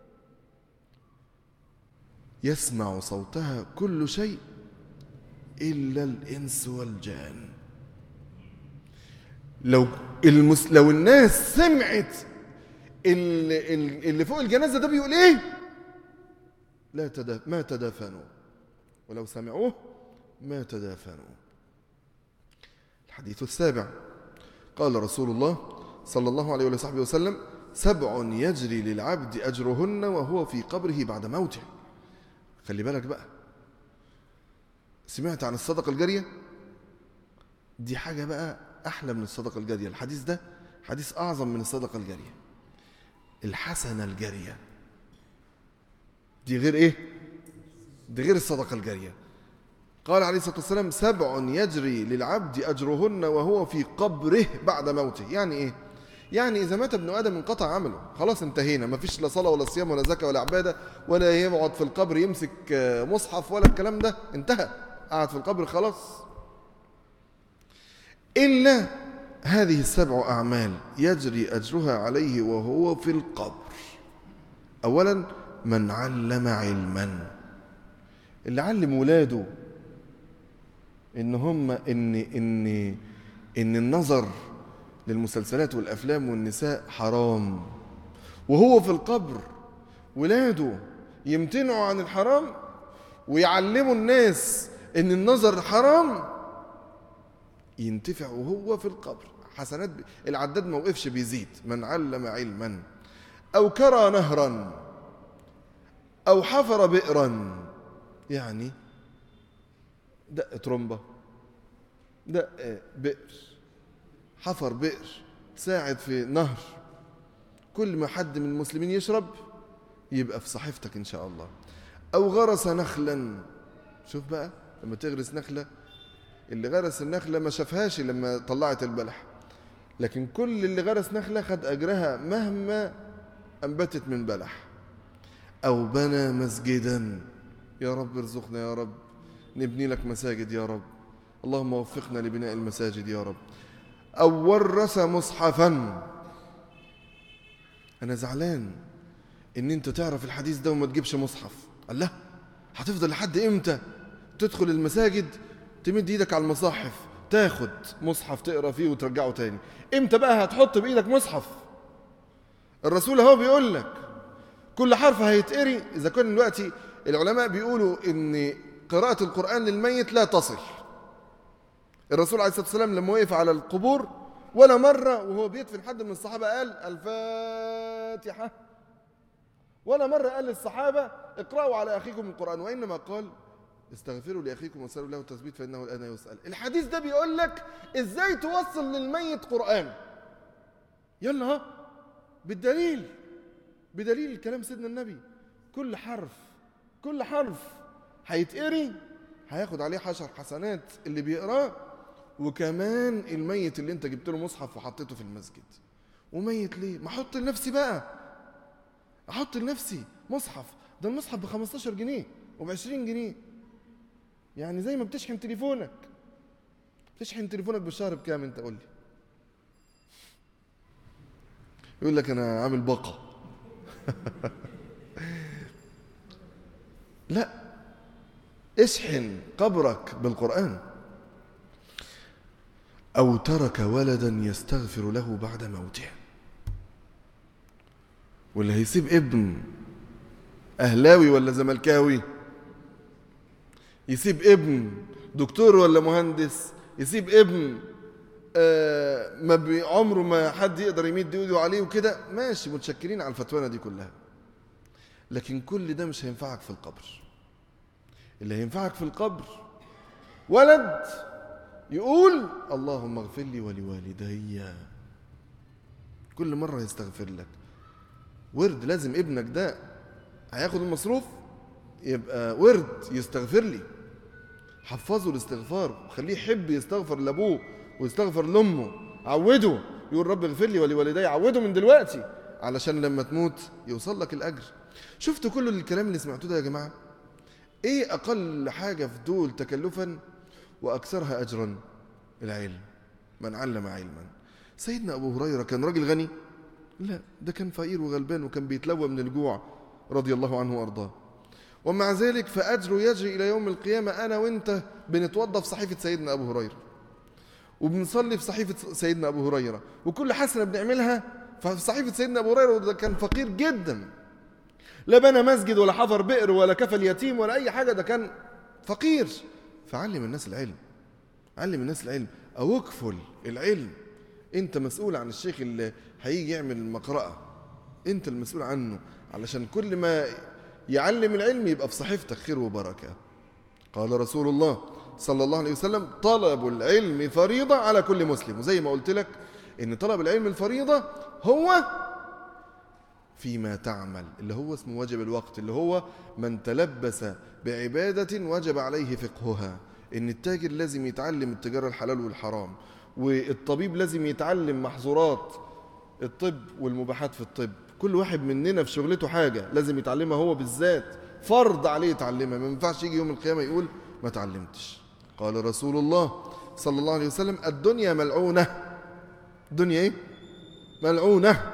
يسمع صوتها كل شيء إلا الإنس والجان لو المس... لو الناس سمعت اللي, اللي فوق الجنازة ده بيقول إيه لا تدا... ما تدافنوا ولو سمعوه ما تدافنوا الحديث السابع قال رسول الله صلى الله عليه وصحبه وسلم سبع يجري للعبد أجرهن وهو في قبره بعد موته خلي بالك بقى سمعت عن الصدقة الجارية دي حاجة بقى أحلى من الصدقة الجارية الحديث ده حديث أعظم من الصدقة الجارية الحسنة الجارية دي غير إيه دي غير الصدقة الجارية قال عليه الصلاة والسلام سبع يجري للعبد أجرهن وهو في قبره بعد موته يعني إيه يعني إذا مات ابن آدم انقطع عمله خلاص انتهينا ما فيش لا صلاة ولا صيام ولا زكاة ولا عبادة ولا يقعد في القبر يمسك مصحف ولا الكلام ده انتهى قعد في القبر خلاص إلا هذه السبع أعمال يجري أجرها عليه وهو في القبر أولا من علم علما اللي علم ولاده إن هم إن إن إن النظر للمسلسلات والأفلام والنساء حرام وهو في القبر ولاده يمتنعوا عن الحرام ويعلموا الناس ان النظر حرام ينتفع وهو في القبر حسنات ب... العداد ما وقفش بيزيد من علم علما او كرى نهرا او حفر بئرا يعني دق ترمبه دق بئر حفر بئر ساعد في نهر كل ما حد من المسلمين يشرب يبقى في صحيفتك ان شاء الله او غرس نخلا شوف بقى لما تغرس نخلة اللي غرس النخلة ما شافهاش لما طلعت البلح لكن كل اللي غرس نخلة خد أجرها مهما أنبتت من بلح أو بنى مسجدا يا رب ارزقنا يا رب نبني لك مساجد يا رب اللهم وفقنا لبناء المساجد يا رب أو ورث مصحفا أنا زعلان إن أنت تعرف الحديث ده وما تجيبش مصحف الله هتفضل لحد إمتى تدخل المساجد تمد ايدك على المصاحف تاخد مصحف تقرا فيه وترجعه تاني امتى بقى هتحط بايدك مصحف الرسول اهو بيقول لك كل حرف هيتقري اذا كان دلوقتي العلماء بيقولوا ان قراءة القرآن للميت لا تصل الرسول عليه الصلاة والسلام لما وقف على القبور ولا مرة وهو بيدفن حد من الصحابة قال الفاتحة ولا مرة قال للصحابة اقرأوا على أخيكم القرآن وإنما قال استغفروا لاخيكم واسالوا له التثبيت فانه الان يسال الحديث ده بيقول لك ازاي توصل للميت قران يلا ها بالدليل بدليل كلام سيدنا النبي كل حرف كل حرف هيتقري هياخد عليه عشر حسنات اللي بيقراه وكمان الميت اللي انت جبت له مصحف وحطيته في المسجد وميت ليه ما احط لنفسي بقى احط لنفسي مصحف ده المصحف ب 15 جنيه وب 20 جنيه يعني زي ما بتشحن تليفونك بتشحن تليفونك بالشهر بكام انت قول لي يقول لك انا عامل باقه لا اشحن قبرك بالقران او ترك ولدا يستغفر له بعد موته واللي هيسيب ابن اهلاوي ولا زملكاوي يسيب ابن دكتور ولا مهندس يسيب ابن آه ما بي- عمره ما حد يقدر يمد ايده عليه وكده ماشي متشكرين على الفتوانه دي كلها لكن كل ده مش هينفعك في القبر اللي هينفعك في القبر ولد يقول اللهم اغفر لي ولوالدي كل مره يستغفر لك ورد لازم ابنك ده هياخد المصروف يبقى ورد يستغفر لي حفظه الاستغفار خليه يحب يستغفر لابوه ويستغفر لامه عوده يقول رب اغفر لي ولوالدي عوده من دلوقتي علشان لما تموت يوصل لك الاجر شفتوا كل الكلام اللي سمعتوه ده يا جماعه ايه اقل حاجه في دول تكلفا واكثرها اجرا العلم من علم علما سيدنا ابو هريره كان راجل غني لا ده كان فقير وغلبان وكان بيتلوى من الجوع رضي الله عنه وارضاه ومع ذلك فأجره يجري إلى يوم القيامة أنا وأنت بنتوضى في صحيفة سيدنا أبو هريرة وبنصلي في صحيفة سيدنا أبو هريرة وكل حسنة بنعملها ففي صحيفة سيدنا أبو هريرة وده كان فقير جدا لا بنى مسجد ولا حفر بئر ولا كفل يتيم ولا أي حاجة ده كان فقير فعلم الناس العلم علم الناس العلم أو اكفل العلم أنت مسؤول عن الشيخ اللي هيجي يعمل المقرأة أنت المسؤول عنه علشان كل ما يعلم العلم يبقى في صحيفتك خير وبركة قال رسول الله صلى الله عليه وسلم طلب العلم فريضة على كل مسلم وزي ما قلت لك ان طلب العلم الفريضة هو فيما تعمل اللي هو اسمه واجب الوقت اللي هو من تلبس بعبادة وجب عليه فقهها ان التاجر لازم يتعلم التجارة الحلال والحرام والطبيب لازم يتعلم محظورات الطب والمباحات في الطب كل واحد مننا في شغلته حاجة لازم يتعلمها هو بالذات فرض عليه يتعلمها ما ينفعش يجي يوم القيامة يقول ما تعلمتش قال رسول الله صلى الله عليه وسلم الدنيا ملعونة الدنيا ايه ملعونة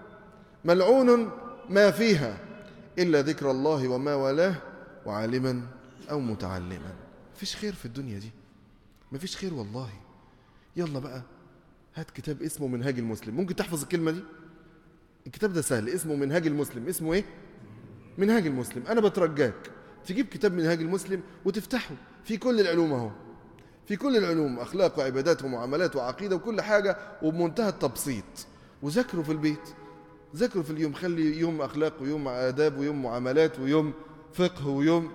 ملعون ما فيها إلا ذكر الله وما والاه وعالما أو متعلما مفيش خير في الدنيا دي مفيش خير والله يلا بقى هات كتاب اسمه منهاج المسلم ممكن تحفظ الكلمة دي الكتاب ده سهل اسمه منهاج المسلم اسمه ايه منهاج المسلم انا بترجاك تجيب كتاب منهاج المسلم وتفتحه في كل العلوم اهو في كل العلوم اخلاق وعبادات ومعاملات وعقيده وكل حاجه وبمنتهى التبسيط وذاكره في البيت ذاكره في اليوم خلي يوم اخلاق ويوم آداب ويوم معاملات ويوم فقه ويوم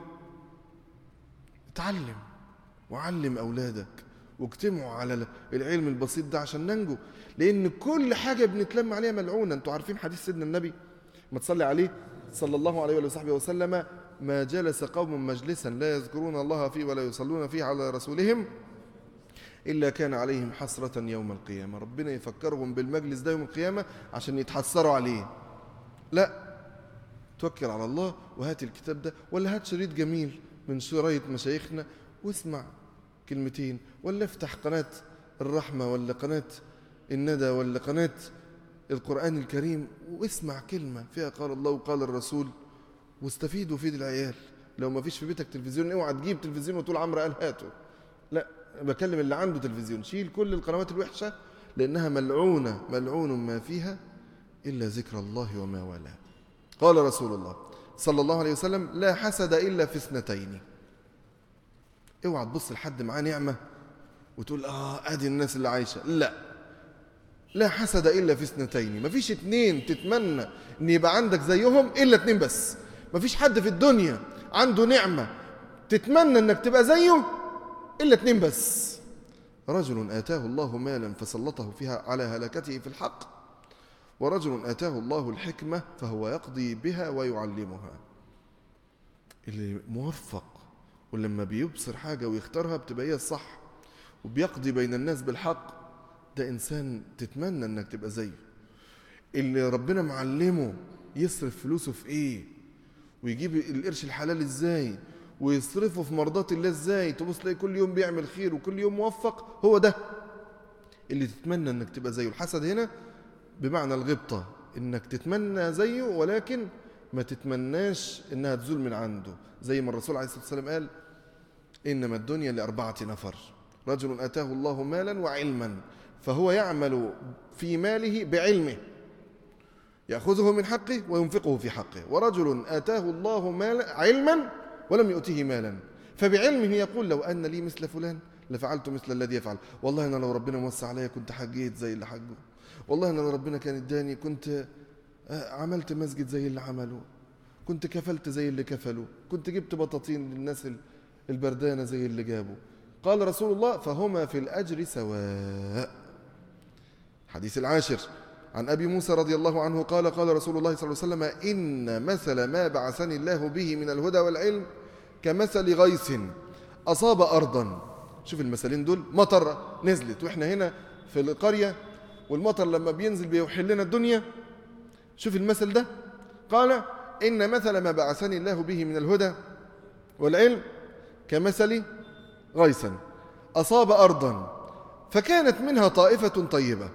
اتعلم وعلم اولادك واجتمعوا على العلم البسيط ده عشان ننجو لان كل حاجه بنتلم عليها ملعونه انتوا عارفين حديث سيدنا النبي ما تصلي عليه صلى الله عليه وصحبه وسلم ما جلس قوم مجلسا لا يذكرون الله فيه ولا يصلون فيه على رسولهم إلا كان عليهم حسرة يوم القيامة ربنا يفكرهم بالمجلس ده يوم القيامة عشان يتحسروا عليه لا توكل على الله وهات الكتاب ده ولا هات شريط جميل من شرايط مشايخنا واسمع كلمتين ولا افتح قناة الرحمة ولا قناة الندى ولا قناة القرآن الكريم واسمع كلمة فيها قال الله وقال الرسول واستفيد وفيد العيال لو ما فيش في بيتك تلفزيون اوعى تجيب تلفزيون وتقول عمرو قال هاته لا بكلم اللي عنده تلفزيون شيل كل القنوات الوحشة لأنها ملعونة ملعون ما فيها إلا ذكر الله وما والاه قال رسول الله صلى الله عليه وسلم لا حسد إلا في اثنتين اوعى تبص لحد معاه نعمة وتقول اه ادي الناس اللي عايشة لا لا حسد الا في اثنتين مفيش اتنين تتمنى ان يبقى عندك زيهم الا اتنين بس مفيش حد في الدنيا عنده نعمة تتمنى انك تبقى زيه الا اتنين بس رجل اتاه الله مالا فسلطه فيها على هلكته في الحق ورجل اتاه الله الحكمة فهو يقضي بها ويعلمها اللي موفق ولما بيبصر حاجة ويختارها بتبقى هي الصح وبيقضي بين الناس بالحق ده إنسان تتمنى إنك تبقى زيه اللي ربنا معلمه يصرف فلوسه في إيه ويجيب القرش الحلال ازاي ويصرفه في مرضات الله ازاي تبص تلاقي كل يوم بيعمل خير وكل يوم موفق هو ده اللي تتمنى انك تبقى زيه الحسد هنا بمعنى الغبطة انك تتمنى زيه ولكن ما تتمناش انها تزول من عنده زي ما الرسول عليه الصلاة والسلام قال إنما الدنيا لأربعة نفر رجل أتاه الله مالا وعلما فهو يعمل في ماله بعلمه يأخذه من حقه وينفقه في حقه ورجل آتاه الله مالا علما ولم يؤته مالا فبعلمه يقول لو أن لي مثل فلان لفعلت مثل الذي يفعل والله أنا لو ربنا موسع عليا كنت حجيت زي اللي حجه والله أنا لو ربنا كان اداني كنت عملت مسجد زي اللي عمله كنت كفلت زي اللي كفلوا كنت جبت بطاطين للناس البردانة زي اللي جابوا قال رسول الله فهما في الأجر سواء حديث العاشر عن أبي موسى رضي الله عنه قال قال رسول الله صلى الله عليه وسلم إن مثل ما بعثني الله به من الهدى والعلم كمثل غيث أصاب أرضا شوف المثلين دول مطر نزلت وإحنا هنا في القرية والمطر لما بينزل بيوحل لنا الدنيا شوف المثل ده قال إن مثل ما بعثني الله به من الهدى والعلم كمثل غيثا أصاب أرضا فكانت منها طائفة طيبة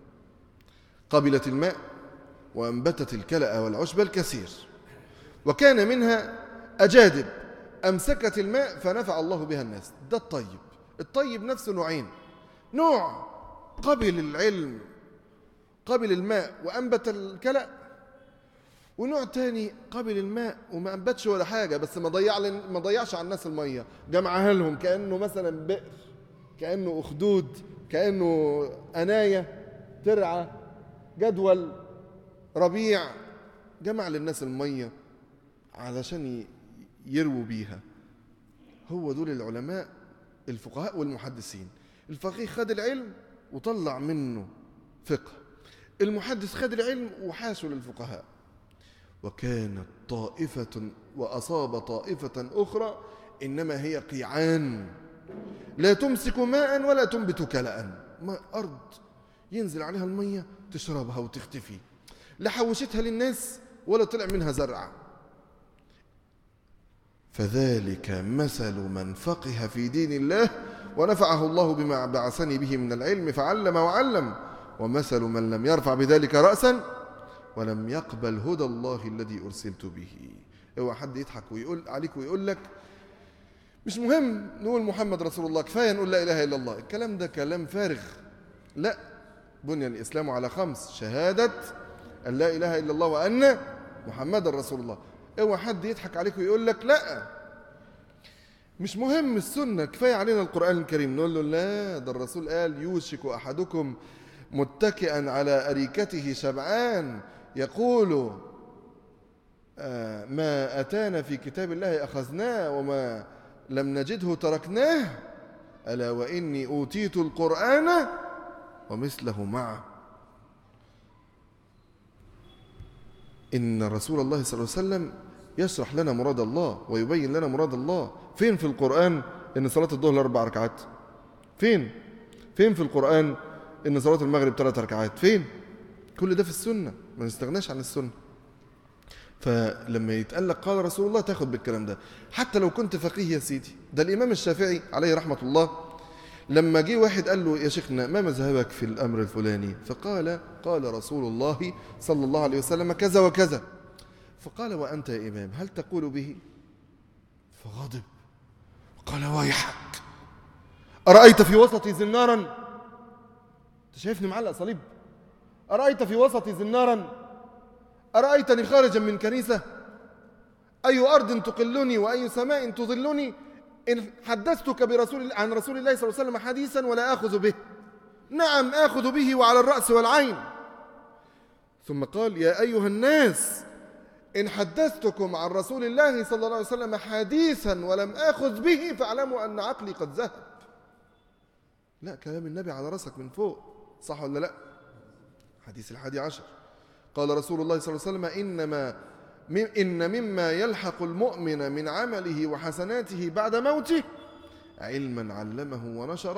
قبلت الماء وأنبتت الكلأ والعشب الكثير وكان منها أجادب أمسكت الماء فنفع الله بها الناس ده الطيب الطيب نفسه نوعين نوع قبل العلم قبل الماء وأنبت الكلأ ونوع تاني قبل الماء وما أنبتش ولا حاجة بس ما ضيع ما ضيعش على الناس المية جمعها لهم كأنه مثلا بئر كأنه أخدود كأنه أناية ترعى جدول ربيع جمع للناس المية علشان يرووا بيها هو دول العلماء الفقهاء والمحدثين الفقيه خد العلم وطلع منه فقه المحدث خد العلم وحاسه للفقهاء وكانت طائفة وأصاب طائفة أخرى إنما هي قيعان لا تمسك ماء ولا تنبت كلأ ما أرض ينزل عليها المية تشربها وتختفي لا حوشتها للناس ولا طلع منها زرع فذلك مثل من فقه في دين الله ونفعه الله بما بعثني به من العلم فعلم وعلم ومثل من لم يرفع بذلك رأسا ولم يقبل هدى الله الذي أرسلت به اوعى حد يضحك ويقول عليك ويقول لك مش مهم نقول محمد رسول الله كفاية نقول لا إله إلا الله الكلام ده كلام فارغ لا بني الإسلام على خمس شهادة أن لا إله إلا الله وأن محمد رسول الله اوعى حد يضحك عليك ويقول لك لا مش مهم السنة كفاية علينا القرآن الكريم نقول له لا ده الرسول قال يوشك أحدكم متكئا على أريكته شبعان يقول آه ما أتانا في كتاب الله أخذناه وما لم نجده تركناه ألا وإني أوتيت القرآن ومثله معه إن رسول الله صلى الله عليه وسلم يشرح لنا مراد الله ويبين لنا مراد الله فين في القرآن إن صلاة الظهر أربع ركعات فين فين في القرآن إن صلاة المغرب ثلاث ركعات فين كل ده في السنة ما نستغناش عن السنة فلما يتقال لك قال رسول الله تاخد بالكلام ده حتى لو كنت فقيه يا سيدي ده الإمام الشافعي عليه رحمة الله لما جه واحد قال له يا شيخنا ما مذهبك في الأمر الفلاني فقال قال رسول الله صلى الله عليه وسلم كذا وكذا فقال وأنت يا إمام هل تقول به فغضب قال ويحك أرأيت في وسطي زنارا أنت شايفني معلق صليب أرأيت في وسطي زنارا أرأيتني خارجا من كنيسة أي أرض تقلني وأي سماء تظلني إن حدثتك برسول عن رسول الله صلى الله عليه وسلم حديثا ولا آخذ به نعم آخذ به وعلى الرأس والعين ثم قال يا أيها الناس إن حدثتكم عن رسول الله صلى الله عليه وسلم حديثا ولم آخذ به فاعلموا أن عقلي قد ذهب لا كلام النبي على رأسك من فوق صح ولا لا حديث الحادي عشر قال رسول الله صلى الله عليه وسلم إنما إن مما يلحق المؤمن من عمله وحسناته بعد موته علما علمه ونشره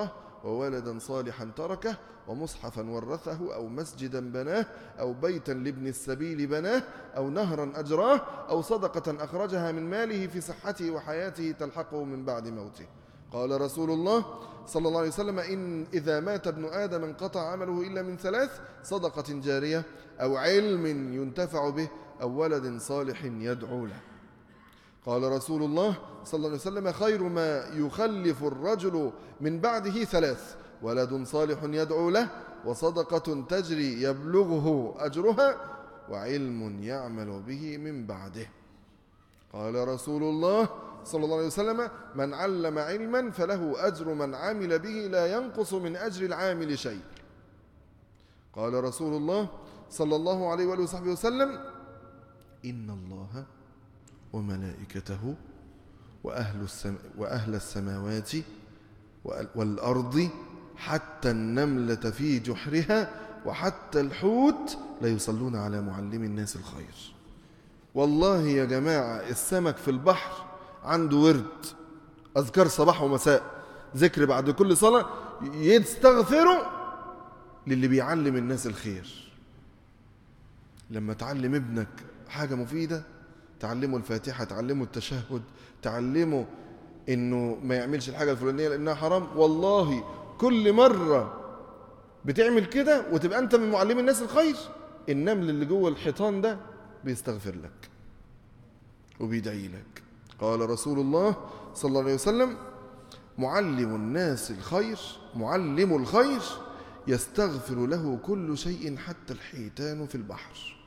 وولدا صالحا تركه ومصحفا ورثه أو مسجدا بناه أو بيتا لابن السبيل بناه أو نهرا أجراه أو صدقة أخرجها من ماله في صحته وحياته تلحقه من بعد موته قال رسول الله صلى الله عليه وسلم إن إذا مات ابن آدم انقطع عمله إلا من ثلاث صدقة جارية أو علم ينتفع به أو ولد صالح يدعو له قال رسول الله صلى الله عليه وسلم خير ما يخلف الرجل من بعده ثلاث ولد صالح يدعو له وصدقة تجري يبلغه أجرها وعلم يعمل به من بعده قال رسول الله صلى الله عليه وسلم من علم علما فله أجر من عمل به لا ينقص من أجر العامل شيء قال رسول الله صلى الله عليه وآله وصحبه وسلم إن الله وملائكته وأهل, السم وأهل السماوات والأرض حتى النملة في جحرها وحتى الحوت لا يصلون على معلم الناس الخير والله يا جماعة السمك في البحر عنده ورد أذكار صباح ومساء ذكر بعد كل صلاة يستغفروا للي بيعلم الناس الخير لما تعلم ابنك حاجة مفيدة تعلمه الفاتحة تعلمه التشهد تعلمه انه ما يعملش الحاجة الفلانية لانها حرام والله كل مرة بتعمل كده وتبقى انت من معلمي الناس الخير النمل اللي جوه الحيطان ده بيستغفر لك وبيدعي لك قال رسول الله صلى الله عليه وسلم معلم الناس الخير معلم الخير يستغفر له كل شيء حتى الحيتان في البحر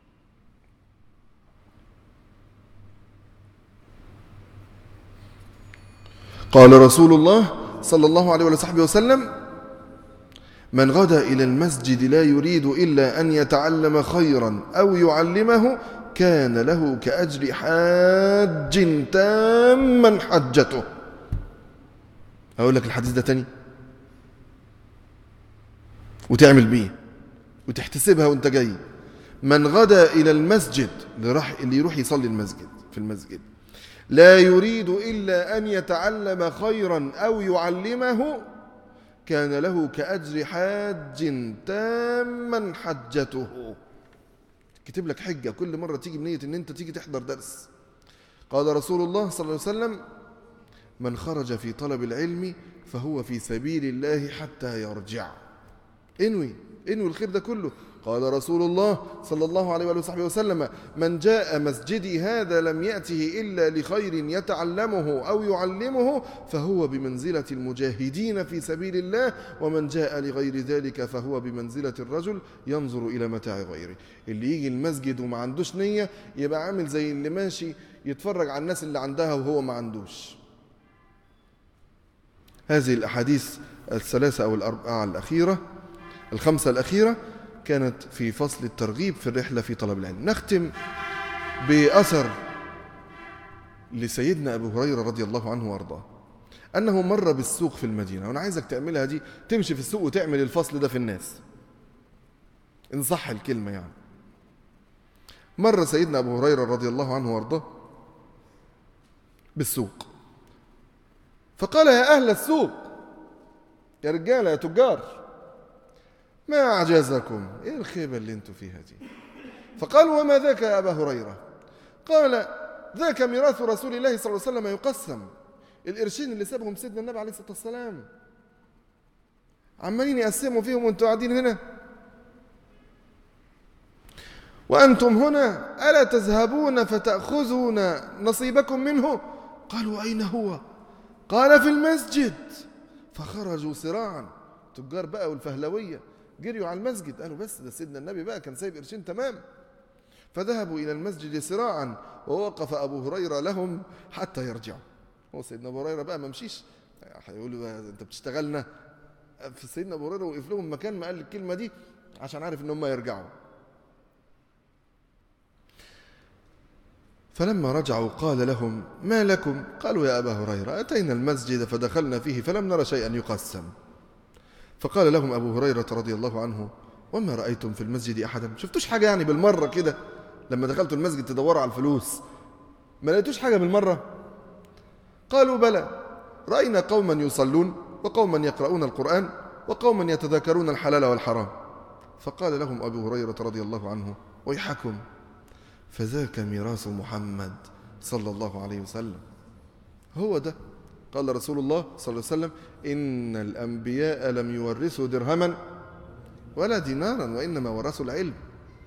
قال رسول الله صلى الله عليه وصحبه وسلم من غدا إلى المسجد لا يريد إلا أن يتعلم خيرا أو يعلمه كان له كأجر حاج تاما حجته أقول لك الحديث ده تاني وتعمل بيه وتحتسبها وانت جاي من غدا إلى المسجد اللي يروح يصلي المسجد في المسجد لا يريد إلا أن يتعلم خيرا أو يعلمه كان له كأجر حاج تاما حجته كتب لك حجة كل مرة تيجي بنية ان انت تيجي تحضر درس قال رسول الله صلى الله عليه وسلم من خرج في طلب العلم فهو في سبيل الله حتى يرجع انوي انوي الخير ده كله قال رسول الله صلى الله عليه وصحبه وسلم من جاء مسجدي هذا لم يأته إلا لخير يتعلمه أو يعلمه فهو بمنزلة المجاهدين في سبيل الله ومن جاء لغير ذلك فهو بمنزلة الرجل ينظر إلى متاع غيره اللي يجي المسجد وما عندوش نية يبقى عامل زي اللي ماشي يتفرج على الناس اللي عندها وهو ما عندوش هذه الأحاديث الثلاثة أو الأربعة الأخيرة الخمسة الأخيرة كانت في فصل الترغيب في الرحلة في طلب العلم نختم بأثر لسيدنا أبو هريرة رضي الله عنه وارضاه أنه مر بالسوق في المدينة وأنا عايزك تعملها دي تمشي في السوق وتعمل الفصل ده في الناس إن صح الكلمة يعني مر سيدنا أبو هريرة رضي الله عنه وارضاه بالسوق فقال يا أهل السوق يا رجالة يا تجار ما أعجزكم إيه الخيبة اللي انتوا فيها دي فقال وما ذاك يا أبا هريرة قال ذاك ميراث رسول الله صلى الله عليه وسلم يقسم القرشين اللي سابهم سيدنا النبي عليه الصلاة والسلام عمالين يقسموا فيهم وانتوا قاعدين هنا وأنتم هنا ألا تذهبون فتأخذون نصيبكم منه قالوا أين هو قال في المسجد فخرجوا سراعا تجار بقى والفهلوية جريوا على المسجد قالوا بس ده سيدنا النبي بقى كان سايب قرشين تمام فذهبوا إلى المسجد سراعا ووقف أبو هريرة لهم حتى يرجعوا هو سيدنا أبو هريرة بقى ما مشيش هيقولوا أنت بتشتغلنا في سيدنا أبو هريرة وقف لهم مكان ما قال الكلمة دي عشان عارف إن هم يرجعوا فلما رجعوا قال لهم ما لكم قالوا يا أبا هريرة أتينا المسجد فدخلنا فيه فلم نرى شيئا يقسم فقال لهم أبو هريرة رضي الله عنه وما رأيتم في المسجد أحدا شفتوش حاجة يعني بالمرة كده لما دخلتوا المسجد تدوروا على الفلوس ما لقيتوش حاجة بالمرة قالوا بلى رأينا قوما يصلون وقوما يقرؤون القرآن وقوما يتذاكرون الحلال والحرام فقال لهم أبو هريرة رضي الله عنه ويحكم فذاك ميراث محمد صلى الله عليه وسلم هو ده قال رسول الله صلى الله عليه وسلم إن الأنبياء لم يورثوا درهما ولا دينارا وإنما ورثوا العلم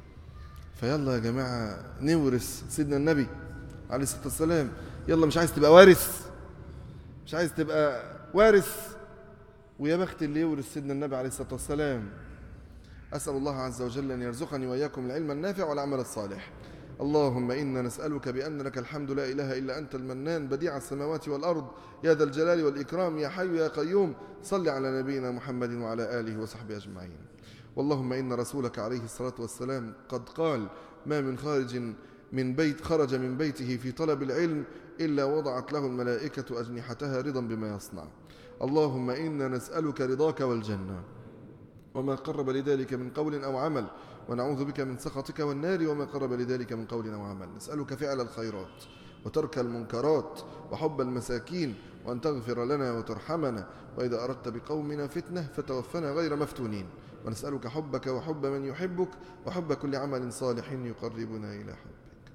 فيلا يا جماعة نورث سيدنا النبي عليه الصلاة والسلام يلا مش عايز تبقى وارث مش عايز تبقى وارث ويا بخت اللي يورث سيدنا النبي عليه الصلاة والسلام أسأل الله عز وجل أن يرزقني وإياكم العلم النافع والعمل الصالح اللهم إنا نسألك بأن لك الحمد لا إله إلا أنت المنان بديع السماوات والأرض يا ذا الجلال والإكرام يا حي يا قيوم صل على نبينا محمد وعلى آله وصحبه أجمعين واللهم إن رسولك عليه الصلاة والسلام قد قال ما من خارج من بيت خرج من بيته في طلب العلم إلا وضعت له الملائكة أجنحتها رضا بما يصنع اللهم إنا نسألك رضاك والجنة وما قرب لذلك من قول أو عمل ونعوذ بك من سخطك والنار وما قرب لذلك من قول أو عمل نسألك فعل الخيرات وترك المنكرات وحب المساكين وأن تغفر لنا وترحمنا وإذا أردت بقومنا فتنة فتوفنا غير مفتونين ونسألك حبك وحب من يحبك وحب كل عمل صالح يقربنا إلى حبك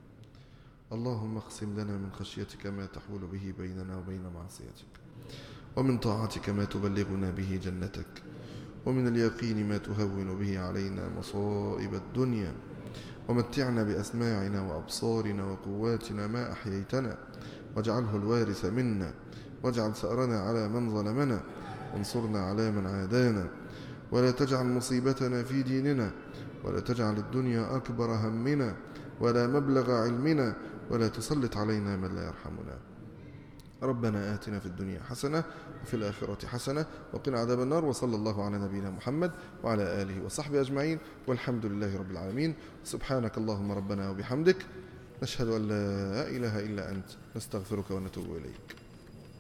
اللهم اقسم لنا من خشيتك ما تحول به بيننا وبين معصيتك ومن طاعتك ما تبلغنا به جنتك ومن اليقين ما تهون به علينا مصائب الدنيا ومتعنا بأسماعنا وأبصارنا وقواتنا ما أحييتنا واجعله الوارث منا واجعل ثأرنا على من ظلمنا وانصرنا على من عادانا ولا تجعل مصيبتنا في ديننا ولا تجعل الدنيا أكبر همنا ولا مبلغ علمنا ولا تسلط علينا من لا يرحمنا ربنا آتنا في الدنيا حسنة وفي الآخرة حسنة وقنا عذاب النار وصلى الله على نبينا محمد وعلى آله وصحبه أجمعين والحمد لله رب العالمين سبحانك اللهم ربنا وبحمدك نشهد أن لا إله إلا أنت نستغفرك ونتوب إليك